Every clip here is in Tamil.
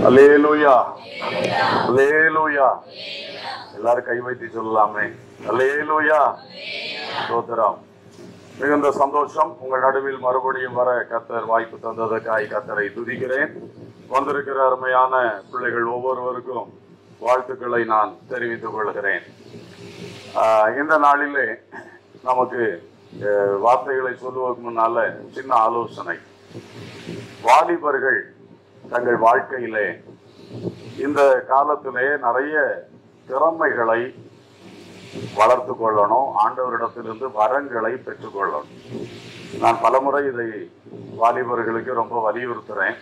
அல்லேலூயா அல்லேலூயா எல்லாரும் கை வைத்து சொல்லலாமே அல்லேலூயா ஸ்தோத்திரம் மிகுந்த சந்தோஷம் உங்கள் நடுவில் மறுபடியும் வர கத்தர் வாய்ப்பு தந்ததற்காய் கத்தரை துதிக்கிறேன் வந்திருக்கிற அருமையான பிள்ளைகள் ஒவ்வொருவருக்கும் வாழ்த்துக்களை நான் தெரிவித்துக் கொள்கிறேன் ஆஹ் இந்த நாளிலே நமக்கு அஹ், வார்த்தைகளை சொல்லுவதற்கு முன்னால சின்ன ஆலோசனை வாலிபர்கள் தங்கள் வாழ்க்கையிலே இந்த காலத்திலே நிறைய திறமைகளை வளர்த்து கொள்ளணும் ஆண்டவரிடத்திலிருந்து வரங்களை பெற்றுக்கொள்ளணும் நான் பலமுறை இதை வாலிபர்களுக்கு ரொம்ப வலியுறுத்துறேன்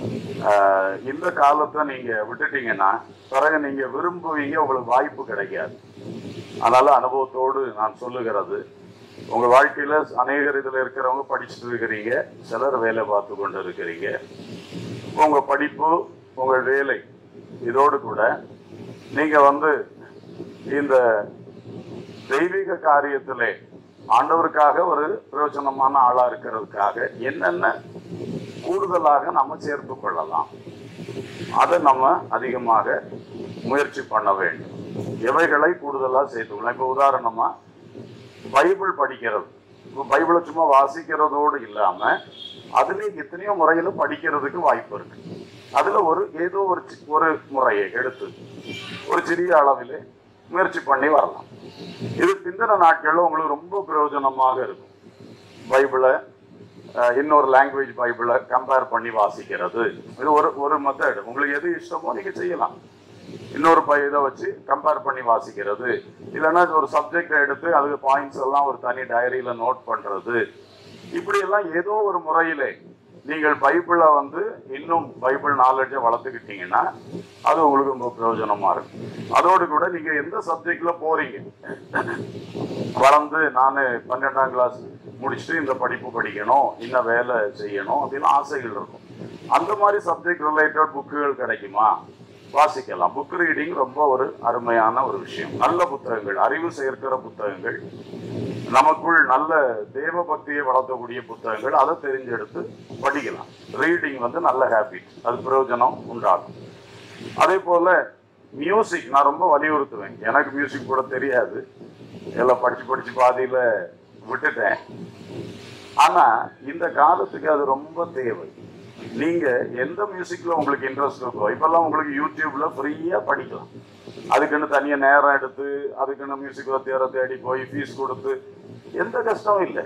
ஆஹ் இந்த காலத்தை நீங்க விட்டுட்டீங்கன்னா பிறகு நீங்க விரும்புவீங்க உங்களுக்கு வாய்ப்பு கிடைக்காது அதனால அனுபவத்தோடு நான் சொல்லுகிறது உங்க வாழ்க்கையில அநேகர் இதுல இருக்கிறவங்க படிச்சுட்டு இருக்கிறீங்க சிலர் வேலை பார்த்து கொண்டு இருக்கிறீங்க உங்க படிப்பு உங்கள் வேலை இதோடு கூட நீங்க வந்து இந்த தெய்வீக காரியத்திலே ஆண்டவருக்காக ஒரு பிரயோஜனமான ஆளா இருக்கிறதுக்காக என்னென்ன கூடுதலாக நம்ம சேர்த்து கொள்ளலாம் அதை நம்ம அதிகமாக முயற்சி பண்ண வேண்டும் எவைகளை கூடுதலா சேர்த்துக்கலாம் இப்ப உதாரணமா பைபிள் படிக்கிறது இப்ப பைபிளை சும்மா வாசிக்கிறதோடு இல்லாம அதுலயும் எத்தனையோ முறையில படிக்கிறதுக்கு வாய்ப்பு இருக்கு அதுல ஒரு ஏதோ ஒரு சி- ஒரு முறையை எடுத்து ஒரு சிறிய அளவிலே முயற்சி பண்ணி வரலாம் இது பிந்தின நாட்கள்ல உங்களுக்கு ரொம்ப பிரயோஜனமாக இருக்கும் பைபிளை அஹ், இன்னொரு லாங்குவேஜ் பைபிளை கம்பேர் பண்ணி வாசிக்கிறது இது ஒரு ஒரு மெத்தட் உங்களுக்கு எது இஷ்டமோ நீங்க செய்யலாம் இன்னொரு ப இதை வச்சு கம்பேர் பண்ணி வாசிக்கிறது இல்லைன்னா ஒரு சப்ஜெக்ட் எடுத்து அதுக்கு பாயிண்ட்ஸ் எல்லாம் ஒரு தனி டைரியில நோட் பண்றது இப்படி எல்லாம் ஏதோ ஒரு முறையிலே நீங்கள் பைபிளை வந்து இன்னும் பைபிள் நாலேஜை வளர்த்துக்கிட்டீங்கன்னா அது உங்களுக்கு ரொம்ப பிரயோஜனமா இருக்கும் அதோடு கூட நீங்க எந்த சப்ஜெக்ட்ல போறீங்க வளர்ந்து நான் பன்னெண்டாம் கிளாஸ் முடிச்சுட்டு இந்த படிப்பு படிக்கணும் இந்த வேலை செய்யணும் அப்படின்னு ஆசைகள் இருக்கும் அந்த மாதிரி சப்ஜெக்ட் ரிலேட்டட் புக்குகள் கிடைக்குமா வாசிக்கலாம் புக் ரீடிங் ரொம்ப ஒரு அருமையான ஒரு விஷயம் நல்ல புத்தகங்கள் அறிவு சேர்க்கிற புத்தகங்கள் நமக்குள் நல்ல தேவ பக்தியை வளர்த்தக்கூடிய புத்தகங்கள் அதை தெரிஞ்செடுத்து படிக்கலாம் ரீடிங் வந்து நல்ல ஹேபிட் அது பிரயோஜனம் உண்டாகும் அதே போல மியூசிக் நான் ரொம்ப வலியுறுத்துவேன் எனக்கு மியூசிக் கூட தெரியாது எல்லாம் படிச்சு படிச்சு பாதியில விட்டுட்டேன் ஆனா இந்த காலத்துக்கு அது ரொம்ப தேவை நீங்க எந்த மியூசிக்ல உங்களுக்கு இன்ட்ரெஸ்ட் இருக்கோ இப்பெல்லாம் உங்களுக்கு யூடியூப்ல ஃப்ரீயா படிக்கலாம் அதுக்குன்னு தனியா நேரம் எடுத்து அதுக்குன்னு மியூசிக் தேர தேடி போய் ஃபீஸ் கொடுத்து எந்த கஷ்டமும் இல்லை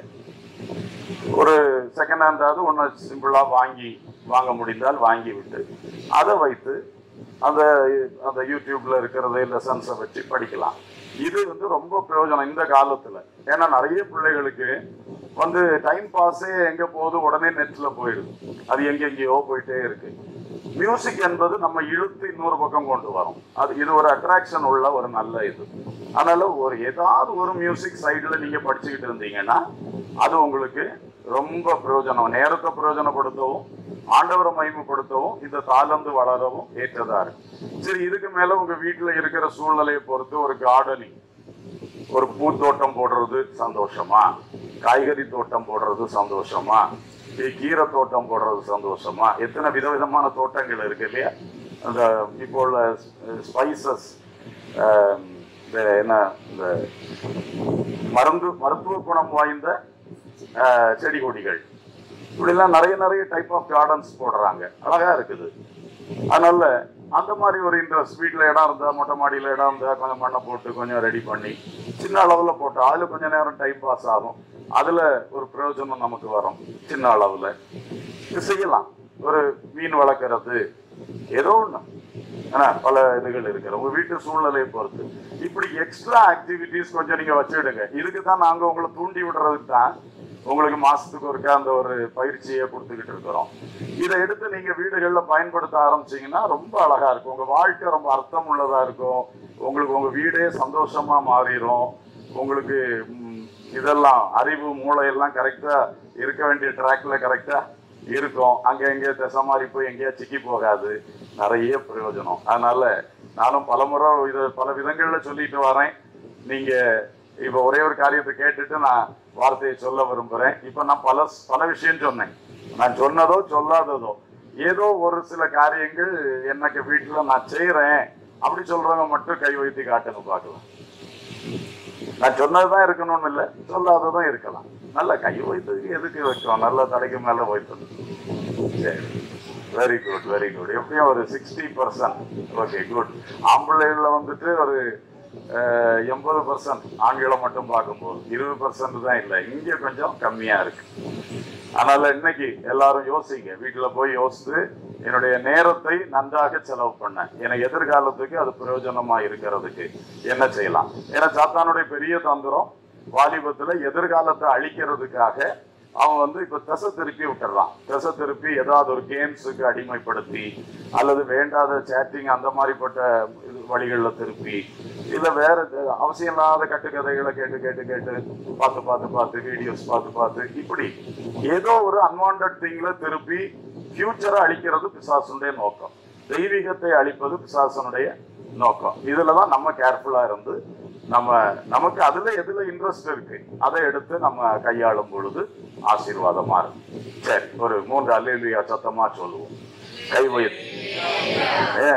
ஒரு செகண்ட் ஹேண்டாவது ஒன்று சிம்பிளா வாங்கி வாங்க முடிந்தால் வாங்கி விட்டு அதை வைத்து அந்த அந்த யூடியூப்ல இருக்கிறத லெசன்ஸை வச்சு படிக்கலாம் இது வந்து ரொம்ப பிரயோஜனம் இந்த காலத்துல ஏன்னா நிறைய பிள்ளைகளுக்கு வந்து டைம் பாஸே எங்க போகுது உடனே நெட்ல போயிடுது அது எங்கெங்கேயோ போயிட்டே இருக்கு மியூசிக் என்பது நம்ம இழுத்து இன்னொரு பக்கம் கொண்டு வரும் அது இது ஒரு அட்ராக்ஷன் உள்ள ஒரு நல்ல இது அதனால ஒரு ஏதாவது ஒரு மியூசிக் சைடுல நீங்க படிச்சுக்கிட்டு இருந்தீங்கன்னா அது உங்களுக்கு ரொம்ப பிரயோஜனம் நேரத்தை பிரயோஜனப்படுத்தவும் ஆண்டவரை மகிமைப்படுத்தவும் இந்த தாளந்து வளரவும் ஏற்றதா இருக்கு சரி இதுக்கு மேல உங்க வீட்டுல இருக்கிற சூழ்நிலையை பொறுத்து ஒரு கார்டனிங் ஒரு பூத்தோட்டம் போடுறது சந்தோஷமா காய்கறி தோட்டம் போடுறது சந்தோஷமா கீ- கீரை தோட்டம் போடுறது சந்தோஷமா எத்தனை விதவிதமான தோட்டங்கள் இருக்கு இல்லையா அந்த இப்போ உள்ள ஸ்பைசஸ் என்ன இந்த மருந்து மருத்துவ குணம் வாய்ந்த அஹ், செடி கொடிகள் இப்படிலாம் நிறைய நிறைய டைப் ஆஃப் கார்டன்ஸ் போடுறாங்க அழகா இருக்குது அதனால அந்த மாதிரி ஒரு இன்ட்ரெஸ்ட் வீட்டில் இடம் இருந்தா மொட்டை மாடியில் இடம் இருந்தா கொஞ்சம் மண்ணை போட்டு கொஞ்சம் ரெடி பண்ணி சின்ன அளவில் போட்டு அதில் கொஞ்ச நேரம் டைம் பாஸ் ஆகும் அதுல ஒரு பிரயோஜனம் நமக்கு வரும் சின்ன அளவில் இது செய்யலாம் ஒரு மீன் வளர்க்கறது ஏதோ ஒண்ணு ஆனா பல இதுகள் இருக்கிற உங்க வீட்டு சூழ்நிலையை பொறுத்து இப்படி எக்ஸ்ட்ரா ஆக்டிவிட்டிஸ் கொஞ்சம் நீங்க வச்சுடுங்க இதுக்கு தான் நாங்க உங்களை தூண்டி விடுறதுக்கு தான் உங்களுக்கு மாசத்துக்கு ஒருக்கா அந்த ஒரு பயிற்சியை கொடுத்துக்கிட்டு இருக்கிறோம் இதை எடுத்து நீங்க வீடுகள்ல பயன்படுத்த ஆரம்பிச்சீங்கன்னா ரொம்ப அழகா இருக்கும் உங்க வாழ்க்கை ரொம்ப அர்த்தம் உள்ளதா இருக்கும் உங்களுக்கு உங்க வீடே சந்தோஷமா மாறிடும் உங்களுக்கு ம், இதெல்லாம் அறிவு மூளை எல்லாம் கரெக்டா இருக்க வேண்டிய ட்ராக்ல கரெக்டா இருக்கும் அங்க எங்கேயோ திசை மாறி போய் எங்கேயோ சிக்கி போகாது நிறைய பிரயோஜனம் அதனால நானும் பலமுறை இதை பல விதங்கள்ல சொல்லிட்டு வரேன் நீங்க இப்ப ஒரே ஒரு காரியத்தை கேட்டுட்டு நான் வார்த்தையை சொல்ல விரும்புறேன் இப்ப நான் பல பல விஷயம் சொன்னேன் நான் சொன்னதோ சொல்லாததோ ஏதோ ஒரு சில காரியங்கள் எனக்கு வீட்டுல நான் செய்யறேன் அப்படி சொல்றவங்க மட்டும் கை வைத்து காட்டுங்க பார்க்கலாம் நான் சொன்னதுதான் இருக்கணும்னு இல்லை சொல்லாததும் இருக்கலாம் நல்ல கை வைத்து எதுக்கு வைக்கிறோம் நல்ல தலைக்கு மேல வைத்தது சரி வெரி குட் வெரி குட் எப்படியும் ஒரு சிக்ஸ்டி பர்சன்ட் ஓகே குட் ஆம்பளைல வந்துட்டு ஒரு எண்பது பர்சன்ட் ஆண்களை மட்டும் பார்க்கும்போது இருபது பர்சன்ட் தான் இல்லை இங்க கொஞ்சம் கம்மியா இருக்கு அதனால இன்னைக்கு எல்லாரும் யோசிங்க வீட்டுல போய் யோசித்து என்னுடைய நேரத்தை நன்றாக செலவு பண்ண எனக்கு எதிர்காலத்துக்கு அது பிரயோஜனமா இருக்கிறதுக்கு என்ன செய்யலாம் ஏன்னா சாத்தானுடைய பெரிய தந்திரம் வாலிபத்துல எதிர்காலத்தை அழிக்கிறதுக்காக அவன் வந்து இப்ப திசை திருப்பி விட்டுறான் திசை திருப்பி ஏதாவது ஒரு கேம்ஸுக்கு அடிமைப்படுத்தி அல்லது வேண்டாத சேட்டிங் அந்த மாதிரிப்பட்ட இது வழிகளில் திருப்பி இல்ல வேற இது அவசியம் இல்லாத கட்டுக்கதைகளை கேட்டு கேட்டு கேட்டு பார்த்து பார்த்து பார்த்து வீடியோஸ் பார்த்து பார்த்து இப்படி ஏதோ ஒரு அன்வான்ட் திங்ல திருப்பி ஃபியூச்சரை அழிக்கிறது பிசாசனுடைய நோக்கம் தெய்வீகத்தை அழிப்பது பிசாசனுடைய நோக்கம் இதுலதான் நம்ம கேர்ஃபுல்லா இருந்து நம்ம நமக்கு அதுல எதுல இன்ட்ரெஸ்ட் இருக்கு அதை எடுத்து நம்ம கையாளும் பொழுது ஆசீர்வாதமா இருக்கும் சரி ஒரு மூன்று அல்லேலுயா சத்தமா சொல்லுவோம் கை உயர்த்தி ஏ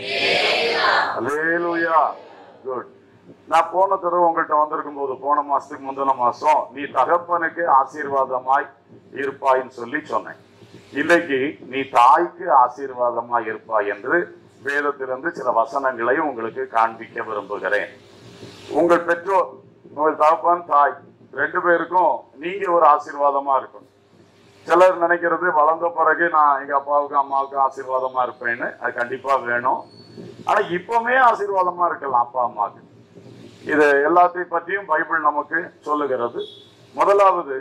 அல்லேலுயா குட் நான் போன தடவை உங்கள்கிட்ட வந்திருக்கும் போது போன மாசத்துக்கு முந்தின மாசம் நீ தகப்பனுக்கு ஆசீர்வாதமாய் இருப்பாய்ன்னு சொல்லி சொன்னேன் இன்னைக்கு நீ தாய்க்கு ஆசீர்வாதமாய் இருப்பாய் என்று வேதத்திலிருந்து சில வசனங்களை உங்களுக்கு காண்பிக்க விரும்புகிறேன் உங்கள் பெற்றோர் உங்கள் தகப்பன் தாய் ரெண்டு பேருக்கும் நீங்க ஒரு ஆசீர்வாதமா இருக்கணும் சிலர் நினைக்கிறது வளர்ந்த பிறகு நான் எங்க அப்பாவுக்கு அம்மாவுக்கு ஆசீர்வாதமா இருப்பேன்னு அது கண்டிப்பா வேணும் ஆனா இப்பவுமே ஆசீர்வாதமா இருக்கலாம் அப்பா அம்மாவுக்கு இது எல்லாத்தையும் பற்றியும் பைபிள் நமக்கு சொல்லுகிறது முதலாவது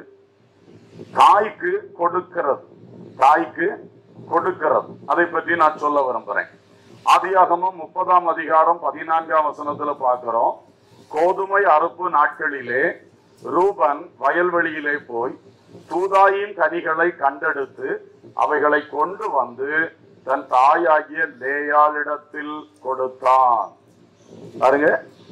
தாய்க்கு கொடுக்கிறது தாய்க்கு கொடுக்கிறது அதை பற்றி நான் சொல்ல விரும்புறேன் ஆதியாகமம் முப்பதாம் அதிகாரம் பதினான்காம் வசனத்துல பார்க்கிறோம் கோதுமை அறுப்பு நாட்களிலே ரூபன் வயல்வெளியிலே போய் தூதாயின் கனிகளை கண்டெடுத்து அவைகளை கொண்டு வந்து தன் தாயாகிய லேயாளிடத்தில் கொடுத்தான் பாருங்க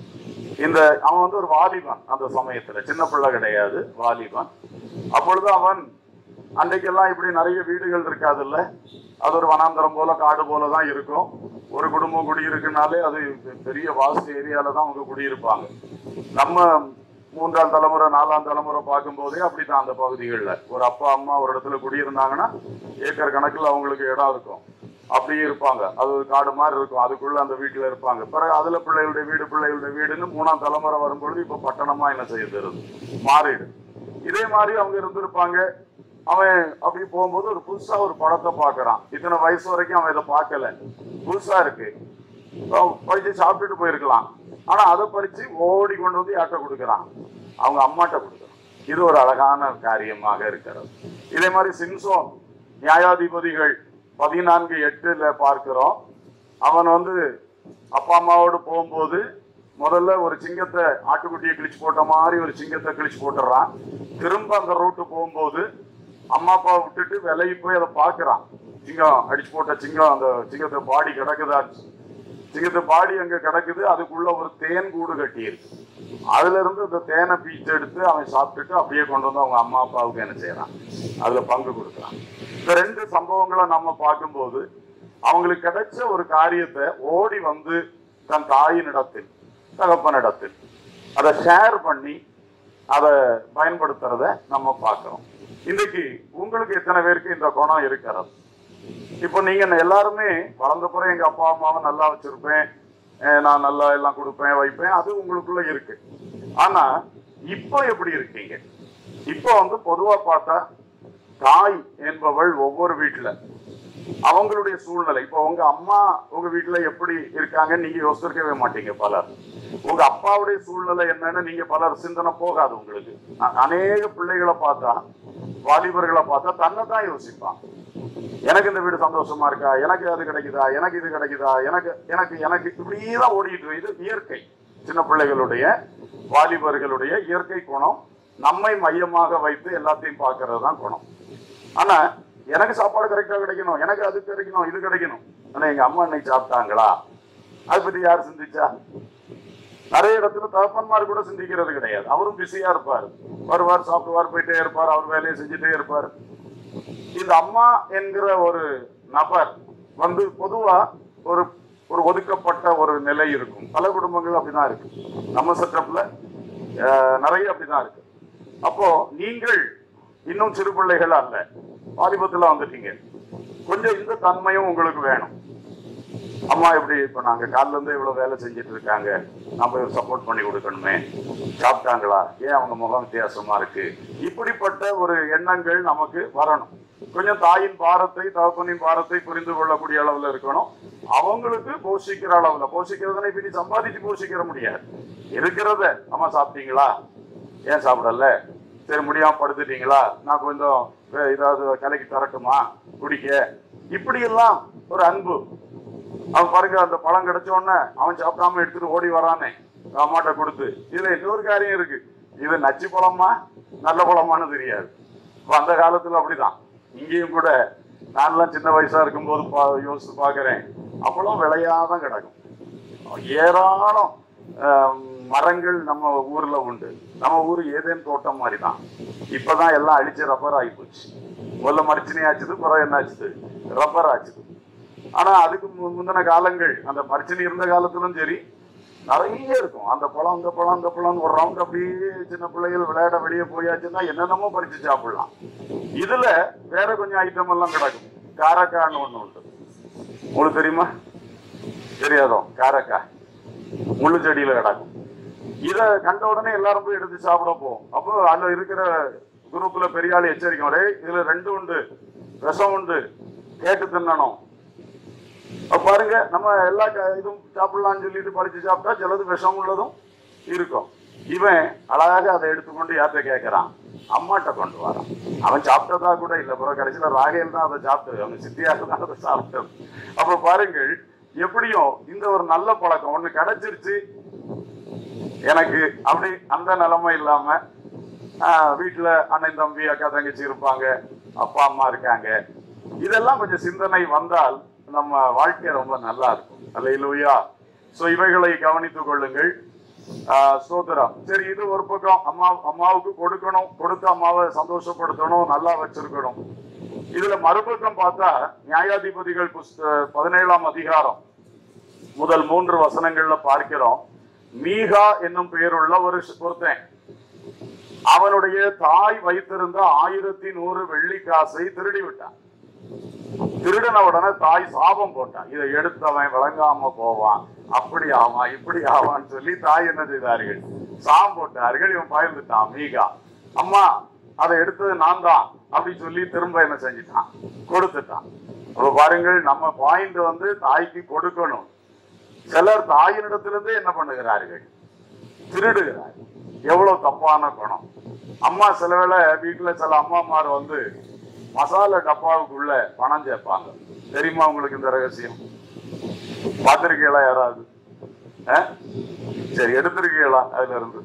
இந்த அவன் வந்து ஒரு வாலிபன் அந்த சமயத்துல சின்ன பிள்ளை கிடையாது வாலிபன் அப்பொழுது அவன் அன்றைக்கெல்லாம் இப்படி நிறைய வீடுகள் இருக்காதுல்ல அது ஒரு வனாந்தரம் போல காடு போல தான் இருக்கும் ஒரு குடும்பம் குடியிருக்குனாலே அது பெரிய வாஸ்ட் ஏரியால தான் அவங்க குடியிருப்பாங்க நம்ம மூன்றாம் தலைமுறை நாலாம் தலைமுறை பார்க்கும்போதே அப்படித்தான் அந்த பகுதிகளில் ஒரு அப்பா அம்மா ஒரு இடத்துல குடியிருந்தாங்கன்னா ஏக்கர் கணக்கில் அவங்களுக்கு இடம் இருக்கும் அப்படியே இருப்பாங்க அது ஒரு காடு மாதிரி இருக்கும் அதுக்குள்ள அந்த வீட்டுல இருப்பாங்க பிறகு அதுல பிள்ளைகளுடைய வீடு பிள்ளைகளுடைய வீடுன்னு மூணாம் தலைமுறை வரும்பொழுது இப்ப பட்டணமா என்ன செய்யுது மாறிடு இதே மாதிரி அவங்க இருந்திருப்பாங்க அவன் அப்படி போகும்போது ஒரு புதுசா ஒரு படத்தை பார்க்கறான் இத்தனை வயசு வரைக்கும் அவன் இதை பார்க்கல புதுசா இருக்கு அவன் பறிச்சு சாப்பிட்டுட்டு போயிருக்கலாம் ஆனா அதை பறிச்சு ஓடி கொண்டு வந்து யார்கிட்ட கொடுக்கறான் அவங்க அம்மாட்ட கொடுக்கறான் இது ஒரு அழகான காரியமாக இருக்கிறது இதே மாதிரி சிம்சோன் நியாயாதிபதிகள் பதினான்கு எட்டுல பார்க்கிறோம் அவன் வந்து அப்பா அம்மாவோடு போகும்போது முதல்ல ஒரு சிங்கத்தை ஆட்டுக்குட்டியை கிழிச்சு போட்ட மாதிரி ஒரு சிங்கத்தை கிழிச்சு போட்டுறான் திரும்ப அந்த ரூட்டு போகும்போது அம்மா அப்பா விட்டுட்டு விலகி போய் அதை பார்க்கறான் சிங்கம் அடிச்சு போட்ட சிங்கம் அந்த சிங்கத்தை பாடி கிடக்குதா சிங்கத்தை பாடி அங்க கிடக்குது அதுக்குள்ள ஒரு தேன் கூடு கட்டி இருக்கு அதுல இருந்து இந்த தேனை பீச்சு எடுத்து அவன் சாப்பிட்டுட்டு அப்படியே கொண்டு வந்து அவங்க அம்மா அப்பாவுக்கு என்ன செய்யறான் அதுல பங்கு கொடுக்குறான் இந்த ரெண்டு சம்பவங்களை நம்ம பார்க்கும்போது அவங்களுக்கு கிடைச்ச ஒரு காரியத்தை ஓடி வந்து தன் தாயினிடத்தில் தகப்பனிடத்தில் அதை ஷேர் பண்ணி அதை பயன்படுத்துறத நம்ம பார்க்கிறோம் இன்னைக்கு உங்களுக்கு எத்தனை பேருக்கு இந்த குணம் இருக்கிறது இப்போ நீங்க எல்லாருமே வளர்ந்த பிறகு எங்க அப்பா அம்மாவை நல்லா வச்சிருப்பேன் அஹ் நான் நல்லா எல்லாம் கொடுப்பேன் வைப்பேன் அது உங்களுக்குள்ள இருக்கு ஆனா இப்போ எப்படி இருக்கீங்க இப்போ வந்து பொதுவா பார்த்தா தாய் என்பவள் ஒவ்வொரு வீட்டுல அவங்களுடைய சூழ்நிலை இப்போ உங்க அம்மா உங்க வீட்டுல எப்படி இருக்காங்க நீங்க யோசிச்சிருக்கவே மாட்டீங்க பலர் உங்க அப்பாவுடைய சூழ்நிலை என்னன்னு நீங்க பலர் சிந்தனை போகாது உங்களுக்கு அ- அநேக பிள்ளைகளை பார்த்தா வாலிபர்களை பார்த்தா தன்னை தான் யோசிப்பான் எனக்கு இந்த வீடு சந்தோஷமா இருக்கா எனக்கு அது கிடைக்குதா எனக்கு இது கிடைக்குதா எனக்கு எனக்கு எனக்கு இப்படியே தான் ஓடிட்டு இருக்கு. இது இயற்கை சின்ன பிள்ளைகளுடைய வாலிபர்களுடைய இயற்கை குணம் நம்மை மையமாக வைத்து எல்லாத்தையும் பார்க்கறது தான் குணம் ஆனா எனக்கு சாப்பாடு கரெக்டா கிடைக்கணும் எனக்கு அது கிடைக்கணும் இது கிடைக்கணும் ஆனா எங்க அம்மா இன்னைக்கு சாப்பிட்டாங்களா அதை பத்தி யார் சிந்திச்சா நிறைய இடத்துல தகப்பன்மார் கூட சிந்திக்கிறது கிடையாது அவரும் பிஸியா இருப்பார் வருவார் சாப்பிடுவார் போயிட்டே இருப்பார் அவர் வேலையை செஞ்சுட்டே இருப்பார் இந்த அம்மா என்கிற ஒரு நபர் வந்து பொதுவா ஒரு ஒரு ஒதுக்கப்பட்ட ஒரு நிலை இருக்கும் பல குடும்பங்கள் அப்படிதான் இருக்கு நம்ம செட்டப்ல நிறைய அப்படிதான் இருக்கு அப்போ நீங்கள் இன்னும் சிறு பிள்ளைகள் அல்ல வாலிபத்துல வந்துட்டீங்க கொஞ்சம் இந்த தன்மையும் உங்களுக்கு வேணும் அம்மா எப்படி இப்ப நாங்க காலைல இருந்து இவ்வளவு வேலை செஞ்சுட்டு இருக்காங்க நம்ம சப்போர்ட் பண்ணி கொடுக்கணுமே சாப்பிட்டாங்களா ஏன் அவங்க முகம் வித்தியாசமா இருக்கு இப்படிப்பட்ட ஒரு எண்ணங்கள் நமக்கு வரணும் கொஞ்சம் தாயின் பாரத்தை தகப்பனின் பாரத்தை புரிந்து கொள்ளக்கூடிய அளவுல இருக்கணும் அவங்களுக்கு போஷிக்கிற அளவுல போஷிக்கிறதுனா இப்ப நீ சம்பாதிச்சு போஷிக்கிற முடியாது இருக்கிறத அம்மா சாப்பிட்டீங்களா ஏன் சாப்பிடல சரி முடியாம படுத்துட்டீங்களா நான் கொஞ்சம் வே- ஏதாவது கலக்கி தரட்டுமா குடிக்க இப்படி எல்லாம் ஒரு அன்பு அவன் பாருங்க அந்த பழம் கிடைச்ச உடனே அவன் சாப்பிடாம எடுத்துட்டு ஓடி வரானே அம்மாட்ட கொடுத்து இதுல இன்னொரு காரியம் இருக்கு இது நச்சு பழமா நல்ல பழமான்னு தெரியாது அப்ப அந்த காலத்துல அப்படிதான் இங்கேயும் கூட நான்லாம் சின்ன வயசா இருக்கும்போது பா யோசித்து பாக்குறேன் அப்பளம் விளையாதான் கிடக்கும் ஏராளம் ஆஹ், மரங்கள் நம்ம ஊர்ல உண்டு நம்ம ஊர் ஏதேன் தோட்டம் மாதிரி தான் இப்பதான் எல்லாம் அழிச்சு ரப்பர் ஆகி போச்சு முதல்ல மரிச்சினி ஆச்சுது பிறகு என்ன ஆச்சுது ரப்பர் ஆச்சுது ஆனா அதுக்கு மு- முந்தின காலங்கள் அந்த மரிச்சினி இருந்த காலத்திலும் சரி நிறைய இருக்கும் அந்த பழம் இந்த பழம் இந்த பழம் ஒரு ரவுண்ட் அப்படியே சின்ன பிள்ளைகள் விளையாட வெளியே போயாச்சுன்னா என்னென்னமோ பறிச்சு சாப்பிடலாம் இதுல வேற கொஞ்சம் ஐட்டம் எல்லாம் கிடக்கும் காரக்கான்னு ஒண்ணு உண்டு உங்களுக்கு தெரியுமா தெரியாதோ காரக்காய் முள்ளு செடியில கிடக்கும் இத கண்ட உடனே எல்லாரும் போய் எடுத்து சாப்பிட போவோம் அப்போ அதுல இருக்கிற குரூப்ல பெரிய ஆள் எச்சரிக்கை ஒரே இதுல ரெண்டு உண்டு விஷம் உண்டு கேட்டு தின்னணும் அப்ப பாருங்க நம்ம எல்லா க- இதுவும் சாப்பிடலாம்னு சொல்லிட்டு பறிச்சு சாப்பிட்டா சிலது விஷம் உள்ளதும் இருக்கும் இவன் அழகாக அதை எடுத்துக்கொண்டு யார்கிட்ட கேட்கறான் அம்மாட்ட கொண்டு வரான் அவன் சாப்பிட்டதா கூட இல்ல பிறகு கடைசியில ராகேல் தான் அதை சாப்பிட்டது அவன் சித்தியாக தான் அதை சாப்பிட்டது அப்ப பாருங்கள் எப்படியும் இந்த ஒரு நல்ல பழக்கம் ஒண்ணு கிடைச்சிருச்சு எனக்கு அப்படி அந்த நிலைமை இல்லாம ஆஹ், வீட்டுல அண்ணன் தம்பி அக்கா தங்கச்சி இருப்பாங்க அப்பா அம்மா இருக்காங்க இதெல்லாம் கொஞ்சம் சிந்தனை வந்தால் நம்ம வாழ்க்கை ரொம்ப நல்லா இருக்கும் அல்லையிலூயா சோ இவைகளை கவனித்துக் கொள்ளுங்கள் ஆஹ், ஸ்தோத்திரம் சரி இது ஒரு பக்கம் அம்மா அம்மாவுக்கு கொடுக்கணும் கொடுத்து அம்மாவை சந்தோஷப்படுத்தணும் நல்லா வச்சிருக்கணும் இதுல மறுபக்கம் பார்த்தா நியாயாதிபதிகள் புஸ்த பதினேழாம் அதிகாரம் முதல் மூன்று வசனங்கள்ல பார்க்கிறோம் மீகா என்னும் பெயருள்ள ஒரு ஒருத்தன் அவனுடைய தாய் வைத்திருந்த ஆயிரத்தி நூறு வெள்ளி காசை திருடி விட்டான் திருடின உடனே தாய் சாபம் போட்டான் இதை எடுத்தவன் விளங்காம போவான் அப்படி ஆவான் இப்படி ஆவான்னு சொல்லி தாய் என்ன செய்தார்கள் சாபம் போட்டார்கள் இவன் பயந்துட்டான் மீகா அம்மா அதை எடுத்தது நான் தான் அப்படி சொல்லி திரும்ப என்ன செஞ்சுட்டான் கொடுத்துட்டான் அப்ப பாருங்கள் நம்ம பாயிண்ட் வந்து தாய்க்கு கொடுக்கணும் சிலர் தாயினிடத்திலிருந்து என்ன பண்ணுகிறார்கள் திருடுகிறார் எவ்வளவு தப்பான குணம் அம்மா சில வேளை வீட்டுல சில அம்மாமார் வந்து மசாலா டப்பாவுக்குள்ள பணம் சேர்ப்பாங்க தெரியுமா உங்களுக்கு இந்த ரகசியம் பார்த்திருக்கீங்களா யாராவது அஹ்? சரி எடுத்திருக்கீங்களா அதுல இருந்து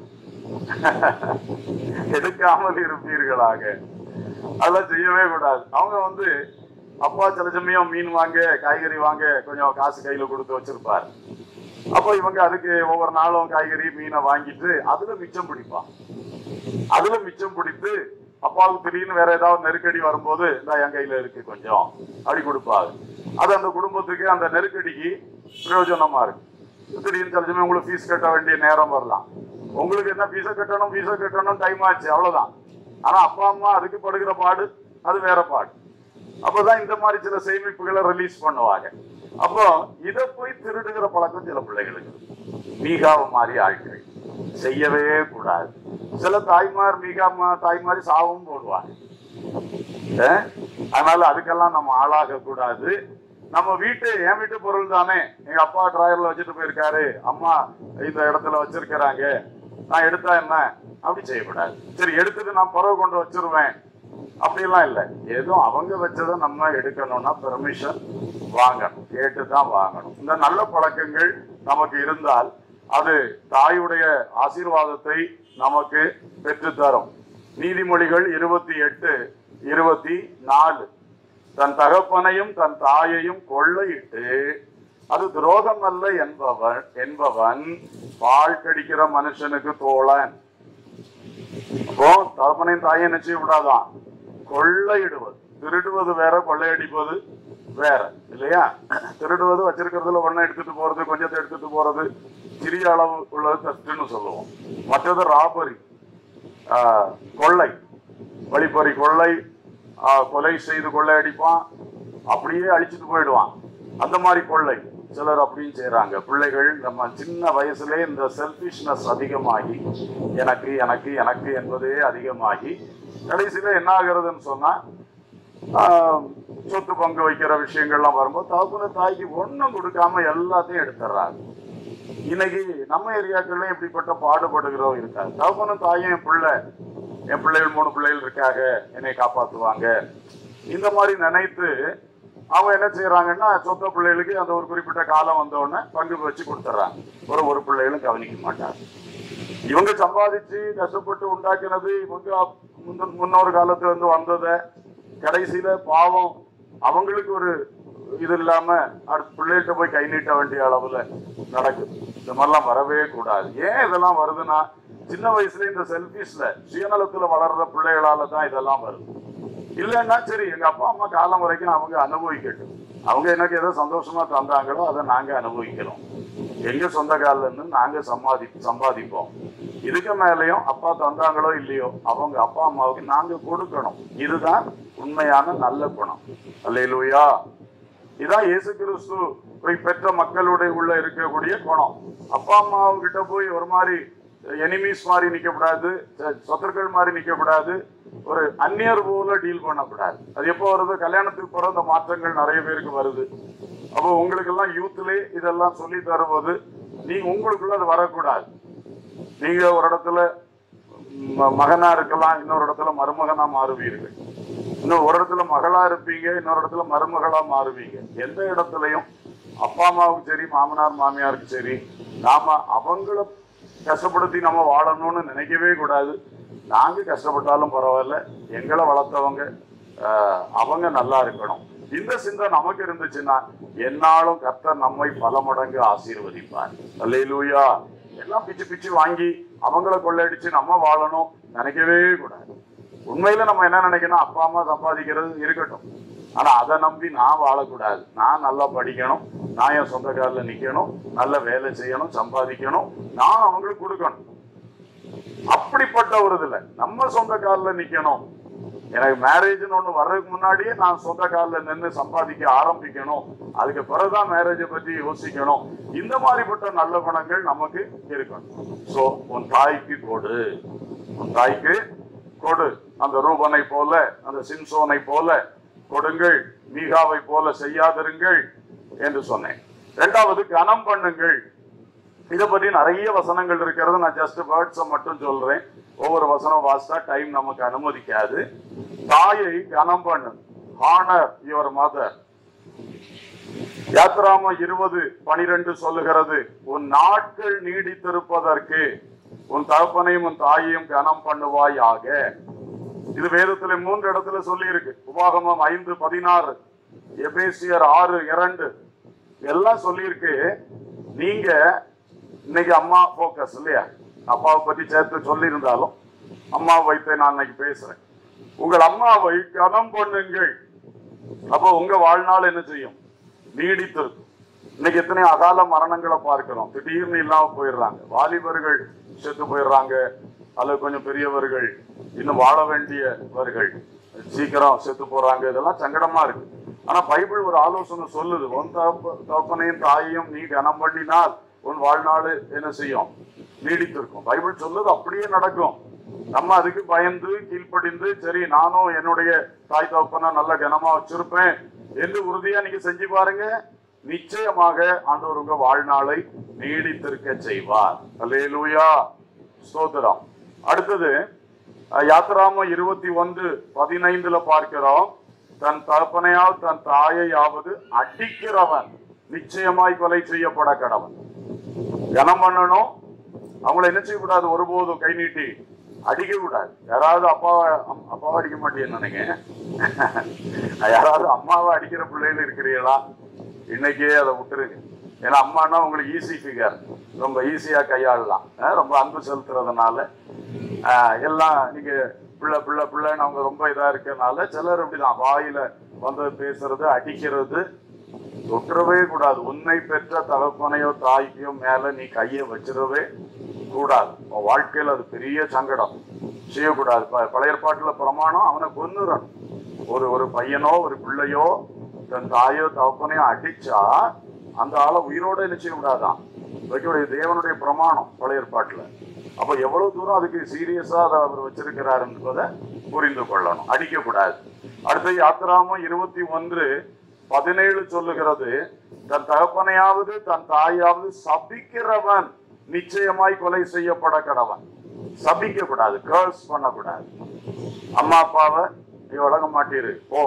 எடுக்காமல் இருப்பீர்களாக அதெல்லாம் செய்யவே கூடாது அவங்க வந்து அப்பா சில சமயம் மீன் வாங்க காய்கறி வாங்க கொஞ்சம் காசு கையில கொடுத்து வச்சிருப்பார் அப்போ இவங்க அதுக்கு ஒவ்வொரு நாளும் காய்கறி மீனை வாங்கிட்டு அதுல மிச்சம் பிடிப்பான் அதுல மிச்சம் பிடித்து அப்பாவுக்கு திடீர்னு வேற ஏதாவது நெருக்கடி வரும்போது இந்த என் கையில இருக்கு கொஞ்சம் அப்படி கொடுப்பாரு அது அந்த குடும்பத்துக்கு அந்த நெருக்கடிக்கு பிரயோஜனமா இருக்கு திடீர்னு சில சமயம் உங்களுக்கு ஃபீஸ் கட்ட வேண்டிய நேரம் வரலாம் உங்களுக்கு என்ன ஃபீஸை கட்டணும் ஃபீஸை கட்டணும் டைம் ஆச்சு அவ்வளவுதான் ஆனா அப்பா அம்மா அதுக்கு படுகிற பாடு அது வேற பாடு அப்பதான் இந்த மாதிரி சில சேமிப்புகளை ரிலீஸ் பண்ணுவாங்க அப்போ இத போய் திருடுகிற பழக்கம் சில பிள்ளைகளுக்கு மீகாவ மாதிரி ஆட்கள் செய்யவே கூடாது சில தாய்மார் மீகா மா- தாய்மாரி சாவும் போடுவாங்க அஹ்? அதனால அதுக்கெல்லாம் நம்ம ஆளாக கூடாது நம்ம வீட்டு என் வீட்டு பொருள் தானே எங்க அப்பா டிராயர்ல வச்சுட்டு போயிருக்காரு அம்மா இந்த இடத்துல வச்சிருக்கிறாங்க நான் எடுத்தா என்ன அப்படி செய்யக்கூடாது சரி எடுத்துட்டு நான் பறவை கொண்டு வச்சிருவேன் அப்படிலாம் இல்லை ஏதோ அவங்க வச்சதை நம்ம எடுக்கணும்னா பெர்மிஷன் வாங்கணும் கேட்டு தான் வாங்கணும் இந்த நல்ல பழக்கங்கள் நமக்கு இருந்தால் அது தாயுடைய ஆசீர்வாதத்தை நமக்கு பெற்றுத்தரும் நீதிமொழிகள் இருபத்தி எட்டு இருபத்தி நாலு தன் தகப்பனையும் தன் தாயையும் கொள்ளையிட்டு அது துரோகம் அல்ல என்பவன் என்பவன் பால் கடிக்கிற மனுஷனுக்கு தோழன் அப்போ தகப்பனையும் தாயை என்ன செய்ய விடாதான் கொள்ளையிடுவது திருடுவது வேற கொள்ளையடிப்பது வேற இல்லையா திருடுவது வச்சிருக்கிறதுல ஒண்ணு எடுத்துட்டு போறது கொஞ்சத்தை எடுத்துட்டு போறது சிறிய அளவு உள்ளது தட்டுன்னு சொல்லுவோம் மற்றது ராபரி கொள்ளை வழிப்பறி கொள்ளை ஆஹ், கொலை செய்து கொள்ளையடிப்பான் அப்படியே அழிச்சிட்டு போயிடுவான் அந்த மாதிரி கொள்ளை சிலர் அப்படியும் செய்றாங்க பிள்ளைகள் நம்ம சின்ன வயசுலே இந்த செல்ஃபிஷ்னஸ் அதிகமாகி எனக்கு எனக்கு எனக்கு என்பதே அதிகமாகி கடைசியில என்ன ஆகுறதுன்னு சொன்னா ஆஹ், சொத்து பங்கு வைக்கிற விஷயங்கள்லாம் வரும்போது தகப்பன தாய்க்கு ஒண்ணும் கொடுக்காம எல்லாத்தையும் எடுத்துடுறாங்க இன்னைக்கு நம்ம ஏரியாக்கள்ல இப்படிப்பட்ட பாடுபடுகிறோம் இருக்காது தகப்பனும் தாயும் என் பிள்ளை என் பிள்ளைகள் மூணு பிள்ளைகள் இருக்காங்க என்னை காப்பாத்துவாங்க இந்த மாதிரி நினைத்து அவங்க என்ன செய்யறாங்கன்னா சொத்த பிள்ளைகளுக்கு அந்த ஒரு குறிப்பிட்ட காலம் வந்த உடனே பங்கு வச்சு கொடுத்துட்றாங்க ஒரு ஒரு பிள்ளைகளும் கவனிக்க மாட்டாங்க இவங்க சம்பாதிச்சு கஷ்டப்பட்டு உண்டாக்கினது இவங்க அப்- முந்த- முன்னொரு காலத்துல இருந்து வந்ததை கடைசியில பாவம் அவங்களுக்கு ஒரு இது இல்லாம அடுத்த பிள்ளைகிட்ட போய் கை நீட்ட வேண்டிய அளவுல நடக்குது இந்த மாதிரிலாம் வரவே கூடாது ஏன் இதெல்லாம் வருதுன்னா சின்ன வயசுல இந்த செல்பிஸ்ல சுயநலத்துல வளர்ற பிள்ளைகளால தான் இதெல்லாம் வருது இல்லைன்னா சரி எங்க அப்பா அம்மா காலம் வரைக்கும் அவங்க அனுபவிக்கட்டும் அவங்க எனக்கு ஏதோ சந்தோஷமா தந்தாங்களோ அதை நாங்க அனுபவிக்கிறோம் எங்க சொந்த கால்ல இருந்து நாங்க சம்பாதி சம்பாதிப்போம் இதுக்கு மேலேயும் அப்பா தந்தாங்களோ இல்லையோ அவங்க அப்பா அம்மாவுக்கு நாங்க கொடுக்கணும் இதுதான் உண்மையான நல்ல குணம் அல்லேலூயா இதான் இயேசு கிறிஸ்து போய் பெற்ற மக்களுடைய உள்ள இருக்கக்கூடிய குணம் அப்பா அம்மா கிட்ட போய் ஒரு மாதிரி எனிமீஸ் மாதிரி நிக்கக்கூடாது ச- சத்துருக்கள் மாதிரி நிக்கக்கூடாது ஒரு அந்நியர் போல டீல் பண்ணக்கூடாது அது எப்போ வருது கல்யாணத்துக்கு போற அந்த மாற்றங்கள் நிறைய பேருக்கு வருது அப்போ உங்களுக்கு எல்லாம் யூத்லே இதெல்லாம் சொல்லி தரும்போது நீங்க உங்களுக்குள்ள அது வரக்கூடாது நீங்க ஒரு இடத்துல ம- மகனா இருக்கலாம் இன்னொரு இடத்துல மருமகனா மாறுவீர்கள் இன்னும் ஒரு இடத்துல மகளா இருப்பீங்க இன்னொரு இடத்துல மருமகளா மாறுவீங்க எந்த இடத்துலயும் அப்பா அம்மாவுக்கு சரி மாமனார் மாமியாருக்கு சரி நாம அவங்கள கஷ்டப்படுத்தி நம்ம வாழணும்னு நினைக்கவே கூடாது நாங்க கஷ்டப்பட்டாலும் பரவாயில்ல எங்களை வளர்த்தவங்க ஆஹ், அவங்க நல்லா இருக்கணும் இந்த சிந்தை நமக்கு இருந்துச்சுன்னா என்னாலும் கர்த்தர் நம்மை பல மடங்கு ஆசீர்வதிப்பார் அல்லேலூயா எல்லாம் பிச்சு பிச்சு வாங்கி அவங்கள கொள்ளையடிச்சு நம்ம வாழணும் நினைக்கவே கூடாது உண்மையில நம்ம என்ன நினைக்கணும் அப்பா அம்மா சம்பாதிக்கிறது இருக்கட்டும் ஆனா அதை நம்பி நான் வாழக்கூடாது நான் நல்லா படிக்கணும் நான் என் சொந்த காலில் நிக்கணும் நல்ல வேலை செய்யணும் சம்பாதிக்கணும் நான் அவங்களுக்கு கொடுக்கணும் அப்படிப்பட்ட ஒரு இதுல நம்ம சொந்த காலில் நிக்கணும் எனக்கு மேரேஜ்னு ஒண்ணு வர்றதுக்கு முன்னாடியே நான் சொந்த காலில் நின்று சம்பாதிக்க ஆரம்பிக்கணும் அதுக்கு பிறகுதான் மேரேஜை பத்தி யோசிக்கணும் இந்த மாதிரிப்பட்ட நல்ல குணங்கள் நமக்கு இருக்கணும் சோ உன் தாய்க்கு கொடு உன் தாய்க்கு கொடு அந்த ரூபனை போல அந்த சிம்சோனை போல கொடுங்கள் மீகாவை போல செய்யாதிருங்கள் என்று சொன்னேன் இரண்டாவது கனம் பண்ணுங்கள் இதை பற்றி நிறைய வசனங்கள் இருக்கிறது நான் ஜஸ்ட் வேர்ட்ஸை மட்டும் சொல்றேன் ஒவ்வொரு வசனம் வாசித்தா டைம் நமக்கு அனுமதிக்காது தாயை கனம் பண்ணு ஹானர் யுவர் மதர் யாத்ராம இருபது பனிரெண்டு சொல்லுகிறது உன் நாட்கள் நீடித்திருப்பதற்கு உன் தகப்பனையும் உன் தாயையும் கனம் பண்ணுவாயாக இது வேதத்துல மூன்று இடத்துல சொல்லி இருக்கு உபாகமம் ஐந்து பதினாறு எபேசியர் ஆறு இரண்டு எல்லாம் சொல்லியிருக்கு நீங்க இன்னைக்கு அம்மா போக்கஸ் இல்லையா அப்பாவை பத்தி சேர்த்து சொல்லியிருந்தாலும் அம்மாவை வைத்து நான் இன்னைக்கு பேசுறேன் உங்கள் அம்மாவை கனம் பண்ணுங்கள் அப்போ உங்க வாழ்நாள் என்ன செய்யும் நீடித்திருக்கும் இன்னைக்கு எத்தனை அகால மரணங்களை பார்க்கிறோம் திடீர்னு இல்லாம போயிடுறாங்க வாலிபர்கள் செத்து போயிடுறாங்க அல்லது கொஞ்சம் பெரியவர்கள் இன்னும் வாழ வேண்டியவர்கள் சீக்கிரம் செத்து போறாங்க இதெல்லாம் சங்கடமா இருக்கு ஆனா பைபிள் ஒரு ஆலோசனை சொல்லுது உன் தகப்ப- தகப்பனையும் தாயையும் நீ கனம் பண்ணினால் உன் வாழ்நாள் என்ன செய்யும் நீடித்திருக்கும் பைபிள் சொல்லுது அப்படியே நடக்கும் நம்ம அதுக்கு பயந்து கீழ்ப்படிந்து சரி நானும் என்னுடைய தாய் தகப்பனை நல்ல கனமா வச்சிருப்பேன் என்று உறுதியா நீங்க செஞ்சு பாருங்க நிச்சயமாக ஆண்டவர் உங்க வாழ்நாளை நீடித்திருக்க செய்வார் அல்லேலூயா ஸ்தோத்திரம் அடுத்தது அஹ், யாத்திராம இருபத்தி ஒன்று பதினைந்துல பார்க்கிறோம் தன் தகப்பனையால் தன் தாயையாவது அடிக்கிறவன் நிச்சயமாய் கொலை செய்யப்பட கடவன் கனம் பண்ணணும் அவங்கள என்ன செய்யக்கூடாது ஒருபோதும் கை நீட்டி அடிக்க கூடாது யாராவது அப்பாவை அம்- அப்பாவை அடிக்க மாட்டேன்னு நினைங்க யாராவது அம்மாவை அடிக்கிற பிள்ளைகள் இருக்கிறீங்களா இன்னைக்கே அதை விட்டுருங்க ஏன்னா அம்மானா உங்களுக்கு ஈஸி ஃபிகர் ரொம்ப ஈஸியா கையாளலாம் அஹ் ரொம்ப அன்பு செலுத்துறதுனால அஹ் எல்லாம் நீங்க பிள்ளை பிள்ளை பிள்ளைன்னு அவங்க ரொம்ப இதா இருக்கறனால சிலர் இப்படிதான் வாயில வந்து பேசுறது அடிக்கிறது தொற்றவே கூடாது உன்னை பெற்ற தகப்பனையோ தாய்க்கையோ மேல நீ கையை வச்சிடவே கூடாது உன் வாழ்க்கையில அது பெரிய சங்கடம் செய்யக்கூடாது ப- பழைய ஏற்பாட்டுல பிரமாணம் அவனை கொன்னுறணும் ஒரு ஒரு பையனோ ஒரு பிள்ளையோ தன் தாயோ தகப்பனையோ அடிச்சா அந்த ஆளை உயிரோட என்ன செய்யக்கூடாதான் வைக்கக்கூடிய தேவனுடைய பிரமாணம் பழைய ஏற்பாட்டுல அப்ப எவ்வளவு தூரம் அதுக்கு சீரியஸா அதை அவர் வச்சிருக்கிறார் என்பதை புரிந்து கொள்ளணும் அடிக்க கூடாது அடுத்து யாத்திராமம் இருபத்தி ஒன்று பதினேழு சொல்லுகிறது தன் தகப்பனையாவது தன் தாயாவது சபிக்கிறவன் நிச்சயமாய் கொலை செய்யப்பட கடவன் சபிக்க கூடாது கேர்ஸ் பண்ணக்கூடாது அம்மா அப்பாவை நீ வழங்க மாட்டீரு ஓ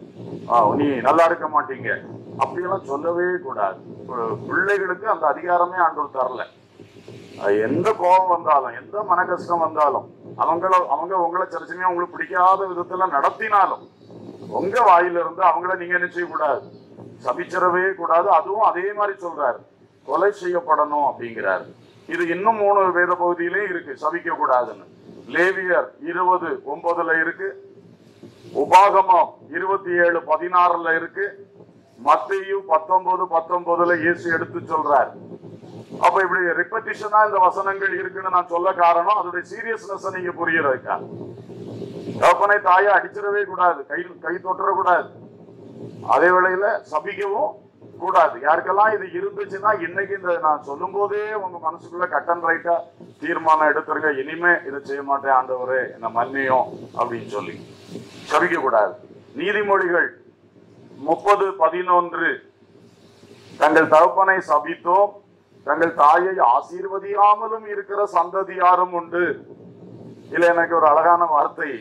நீ நல்லா இருக்க மாட்டீங்க அப்படியெல்லாம் சொல்லவே கூடாது பி- பிள்ளைகளுக்கு அந்த அதிகாரமே ஆண்டவர் தரல அது எந்த கோபம் வந்தாலும் எந்த மன கஷ்டம் வந்தாலும் அவங்கள அவங்க உங்களை சில சமயம் உங்களுக்கு பிடிக்காத விதத்துல நடத்தினாலும் உங்க வாயிலிருந்து அவங்கள நீங்க என்ன செய்யக்கூடாது சபிச்சிடவே கூடாது அதுவும் அதே மாதிரி சொல்றாரு கொலை செய்யப்படணும் அப்படிங்கிறாரு இது இன்னும் மூணு வேத பகுதியிலே இருக்கு சபிக்க கூடாதுன்னு லேவியர் இருபது ஒன்பதுல இருக்கு உபாகமம் இருபத்தி ஏழு பதினாறுல இருக்கு மத்தேயு பத்தொன்பது பத்தொன்பதுல இயேசு எடுத்து சொல்றார் அப்ப இப்படி ரிப்பட்டிஷனா இந்த வசனங்கள் இருக்குன்னு நான் சொல்ல காரணம் அதோட சீரியஸ்னஸ் நீங்க புரியறதுக்கா தகப்பனை தாயை அடிச்சிடவே கூடாது கை கை தொட்டுற கூடாது அதே வேளையில சபிக்கவும் கூடாது யாருக்கெல்லாம் இது இருந்துச்சுன்னா இன்னைக்கு இந்த நான் சொல்லும் போதே உங்க மனசுக்குள்ள கட்டன் ரைட்டா தீர்மானம் எடுத்துருங்க இனிமே இதை செய்ய மாட்டேன் ஆண்டவரே என்ன மன்னியும் அப்படின்னு சொல்லி சபிக்க கூடாது நீதிமொழிகள் முப்பது பதினொன்று தங்கள் தகப்பனை சபித்தோம் தங்கள் தாயை ஆசீர்வதியாமலும் இருக்கிற சந்ததியாரும் உண்டு இல்ல எனக்கு ஒரு அழகான வார்த்தை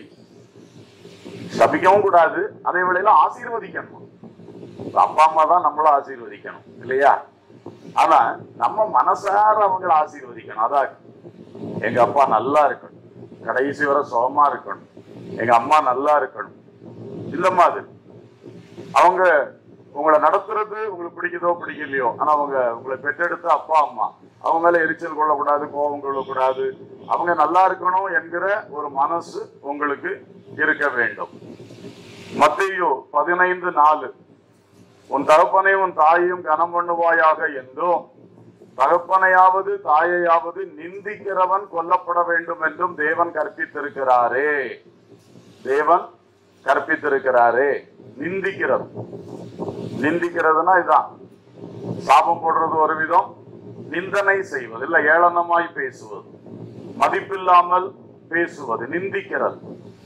சபிக்கவும் கூடாது அதே வேளையில ஆசீர்வதிக்கணும் அப்பா அம்மா தான் நம்மள ஆசீர்வதிக்கணும் இல்லையா ஆனா நம்ம மனசார அவங்கள ஆசீர்வதிக்கணும் அதான் எங்க அப்பா நல்லா இருக்கணும் கடைசி வரை சுகமா இருக்கணும் எங்க அம்மா நல்லா இருக்கணும் இந்த மாதிரி அவங்க உங்களை நடத்துறது உங்களுக்கு பிடிக்குதோ பிடிக்கலையோ ஆனா அவங்க உங்களை பெற்றெடுத்த அப்பா அம்மா அவங்க மேல எரிச்சல் கொள்ளக்கூடாது கோபம் கொள்ளக்கூடாது அவங்க நல்லா இருக்கணும் என்கிற ஒரு மனசு உங்களுக்கு இருக்க வேண்டும் மத்தேயு பதினைந்து நாலு உன் தகப்பனை உன் தாயையும் கனம் பண்ணுவாயாக என்றும் தகப்பனையாவது தாயையாவது நிந்திக்கிறவன் கொல்லப்பட வேண்டும் என்றும் தேவன் கற்பித்திருக்கிறாரே தேவன் கற்பித்திருக்கிறாரே நிந்திக்கிறது நிந்திக்கிறதுனா இதான் சாபம் போடுறது ஒரு விதம் நிந்தனை செய்வது இல்ல ஏளனமாய் பேசுவது மதிப்பில்லாமல் பேசுவது நிந்திக்கிறது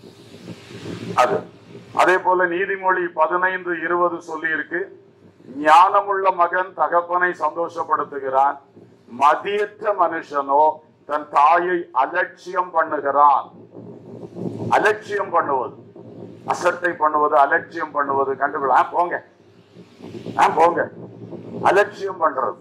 அது அதே போல நீதிமொழி பதினைந்து இருபது சொல்லி இருக்கு ஞானமுள்ள மகன் தகப்பனை சந்தோஷப்படுத்துகிறான் மதியற்ற மனுஷனோ தன் தாயை அலட்சியம் பண்ணுகிறான் அலட்சியம் பண்ணுவது அசட்டை பண்ணுவது அலட்சியம் பண்ணுவது கண்டுபிடி ஆ, போங்க ஆ, போங்க அலட்சியம் பண்றது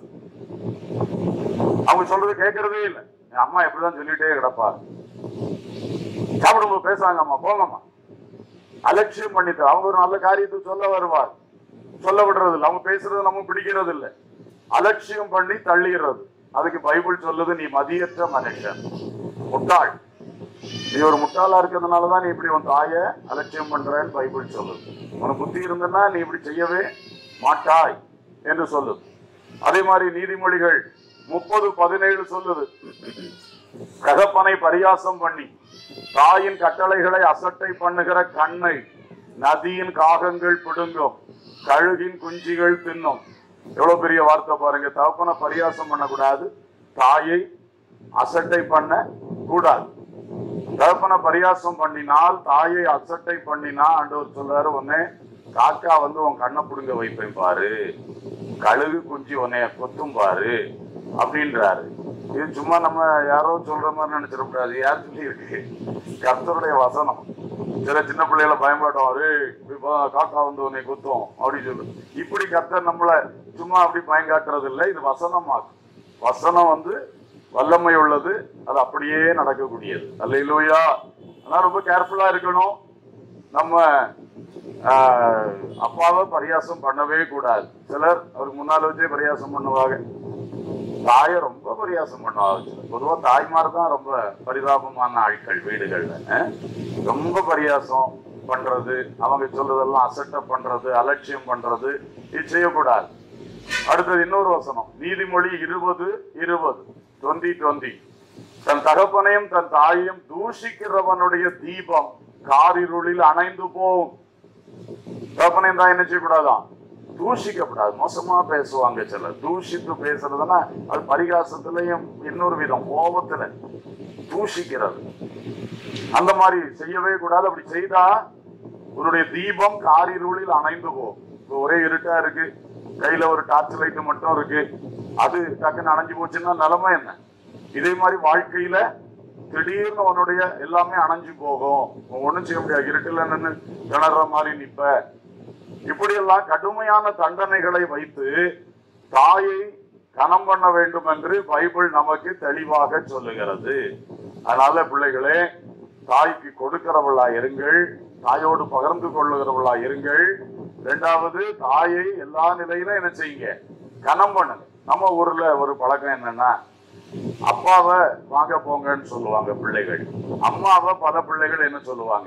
அவங்க சொல்றது கேட்கறதே இல்லை என் அம்மா எப்படிதான் சொல்லிட்டே கிடப்பா சாப்பிடும்போது பேசுறாங்க அம்மா போங்கம்மா அலட்சியம் பண்ணிட்டு அவங்க ஒரு நல்ல காரியத்தை சொல்ல வருவார் சொல்ல விடுறது இல்லை அவங்க பேசுறது நம்ம பிடிக்கிறது இல்லை அலட்சியம் பண்ணி தள்ளிடுறது அதுக்கு பைபிள் சொல்லுது நீ மதியற்ற மனுஷன் முட்டாள் நீ ஒரு முட்டாளா இருக்கிறதுனால தான் நீ இப்படி உன் தாயை அலட்சியம் பண்றேன்னு பைபிள் சொல்லுது உனக்கு புத்தி இருந்தன்னா நீ இப்படி செய்யவே மாட்டாய் என்று சொல்லுது அதே மாதிரி நீதிமொழிகள் முப்பது பதினேழு சொல்லுது தகப்பனை பரியாசம் பண்ணி தாயின் கட்டளைகளை அசட்டை பண்ணுகிற கண்ணை நதியின் காகங்கள் பிடுங்கும் கழுகின் குஞ்சிகள் தின்னும் எவ்வளவு பெரிய வார்த்தை பாருங்க தகப்பனை பரியாசம் பண்ணக்கூடாது தாயை அசட்டை பண்ண கூடாது தகப்பனை பரியாசம் பண்ணினால் தாயை அசட்டை பண்ணினா ஆண்டவர் சொல்றாரு உன்னை காக்கா வந்து உன் கண்ணை புடுங்க வைப்பேன் பாரு கழுகு குஞ்சு உன்னைய கொத்தும் பாரு அப்படின்றாரு இது சும்மா நம்ம யாரோ சொல்ற மாதிரி நினைச்சிடக்கூடாது யார் சொல்லி இருக்கு கர்த்தருடைய வசனம் சில சின்ன பிள்ளைகளை பயன்படும் அது காக்கா வந்து உன்னை குத்தும் அப்படின்னு சொல்லு இப்படி கர்த்தர் நம்மள சும்மா அப்படி பயங்காட்டுறது இல்லை இது வசனமாகும் வசனம் வந்து வல்லமை உள்ளது அது அப்படியே நடக்கக்கூடியது அல்லையிலூயா அதனால ரொம்ப கேர்ஃபுல்லா இருக்கணும் நம்ம ஆஹ், அப்பாவை பரியாசம் பண்ணவே கூடாது சிலர் அவருக்கு முன்னால வச்சே பரியாசம் பண்ணுவாங்க தாயை ரொம்ப பரியாசம் பண்ணுவாங்க பொதுவா தாய்மார் தான் ரொம்ப பரிதாபமான ஆட்கள் வீடுகள்ல அஹ். ரொம்ப பரியாசம் பண்றது அவங்க சொல்றதெல்லாம் அசட்டை பண்றது அலட்சியம் பண்றது இது செய்யக்கூடாது அடுத்தது இன்னொரு வசனம் நீதிமொழி இருபது இருபது டுவெண்ட்டி டுவெண்ட்டி தன் தகப்பனையும் தன் தாயையும் தூஷிக்கிறவனுடைய தீபம் காரிருளில் அணைந்து போகும் தகப்பனையும் தாய் என்ன செய்யக்கூடாதான் தூஷிக்கப்படாது மோசமா பேசுவாங்க சிலர் தூஷித்து பேசுறதுன்னா அது பரிகாசத்திலையும் இன்னொரு விதம் கோபத்துல தூஷிக்கிறது அந்த மாதிரி செய்யவே கூடாது அப்படி செய்தா உன்னுடைய தீபம் காரிருளில் அணைந்து போகும் இப்ப ஒரே இருட்டா இருக்கு கையில ஒரு டார்ச் லைட் மட்டும் இருக்கு அது டக்குன்னு அணைஞ்சு போச்சுன்னா நிலைமை என்ன இதே மாதிரி வாழ்க்கையில திடீர்னு உன்னுடைய எல்லாமே அணைஞ்சு போகும் ஒண்ணும் செய்ய முடியாது இருட்டுல நின்னு திணற மாதிரி நிப்ப இப்படியெல்லாம் கடுமையான தண்டனைகளை வைத்து தாயை கனம் பண்ண வேண்டும் என்று பைபிள் நமக்கு தெளிவாக சொல்லுகிறது அதனால பிள்ளைகளே தாய்க்கு கொடுக்கிறவளா இருங்கள் தாயோடு பகிர்ந்து கொள்ளுகிறவளா இருங்கள் இரண்டாவது தாயை எல்லா நிலையிலும் என்ன செய்யுங்க கனம் பண்ணுங்க நம்ம ஊர்ல ஒரு பழக்கம் என்னன்னா அப்பாவை வாங்க போங்கன்னு சொல்லுவாங்க பிள்ளைகள் அம்மாவை பல பிள்ளைகள் என்ன சொல்லுவாங்க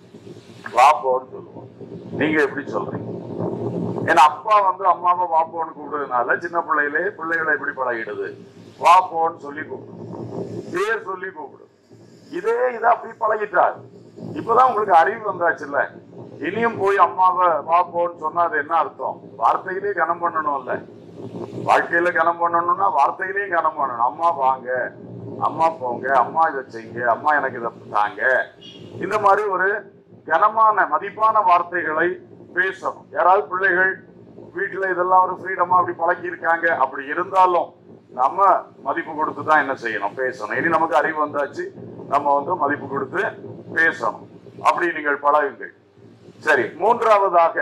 வா போன்னு சொல்லுவாங்க நீங்க எப்படி சொல்றீங்க ஏன்னா அப்பா வந்து அம்மாவை வா போன்னு கூப்பிடுறதுனால சின்ன பிள்ளையிலே பிள்ளைகளை எப்படி பழகிடுது வா போன்னு சொல்லி கூப்பிடும் பேர் சொல்லி கூப்பிடும் இதே இதை அப்படி பழகிட்டார் இப்பதான் உங்களுக்கு அறிவு வந்தாச்சுல்ல இனியும் போய் அம்மாவை வா போன்னு சொன்னா அது என்ன அர்த்தம் வார்த்தையிலே கனம் பண்ணணும்ல வாழ்க்கையில கனம் பண்ணணும்னா வார்த்தையிலையும் கனம் பண்ணணும் அம்மா வாங்க அம்மா போங்க அம்மா இதை செய்யுங்க அம்மா எனக்கு இதை தாங்க இந்த மாதிரி ஒரு கனமான மதிப்பான வார்த்தைகளை பேசணும் யாராவது பிள்ளைகள் வீட்டுல இதெல்லாம் ஒரு ஃப்ரீடமா அப்படி பழக்கி இருக்காங்க அப்படி இருந்தாலும் நம்ம மதிப்பு கொடுத்து தான் என்ன செய்யணும் பேசணும் இனி நமக்கு அறிவு வந்தாச்சு நம்ம வந்து மதிப்பு கொடுத்து பேசணும் அப்படி நீங்கள் பழகுங்கள் சரி மூன்றாவதாக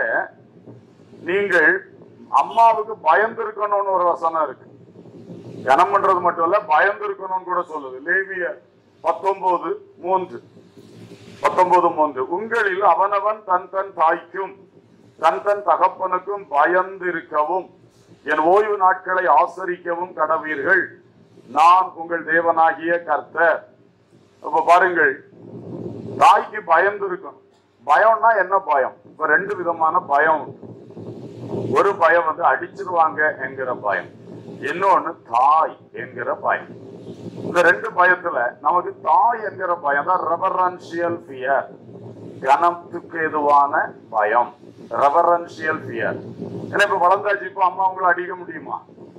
நீங்கள் அம்மாவுக்கு பயந்து இருக்கணும்னு ஒரு வசனம் இருக்கு கனம் பண்றது மட்டும் இல்ல பயந்து இருக்கணும்னு கூட சொல்லுது லேவிய பத்தொன்பது மூன்று பத்தொன்பது மூன்று உங்களில் அவனவன் தன் தன் தாய்க்கும் தன் தன் தகப்பனுக்கும் பயந்திருக்கவும் என் ஓய்வு நாட்களை ஆசரிக்கவும் கடவீர்கள் நான் உங்கள் தேவனாகிய கர்த்தர் அப்ப பாருங்கள் தாய்க்கு பயந்து இருக்கணும் பயம்னா என்ன பயம் இப்ப ரெண்டு விதமான பயம் உண்டு ஒரு பயம் வந்து அடிச்சிருவாங்க என்கிற பயம் இன்னொன்னு தாய் என்கிற பயம் இந்த ரெண்டு பயத்துல நமக்கு தாய் என்கிற பயம் தான் ரெவரன்சியல் ஃபியர் கனத்துக்கு எதுவான பயம் ரெவரன்சியல் ஃபியர் ஏன்னா இப்ப வளர்ந்தாச்சு இப்போ அம்மா உங்களை அடிக்க முடியுமா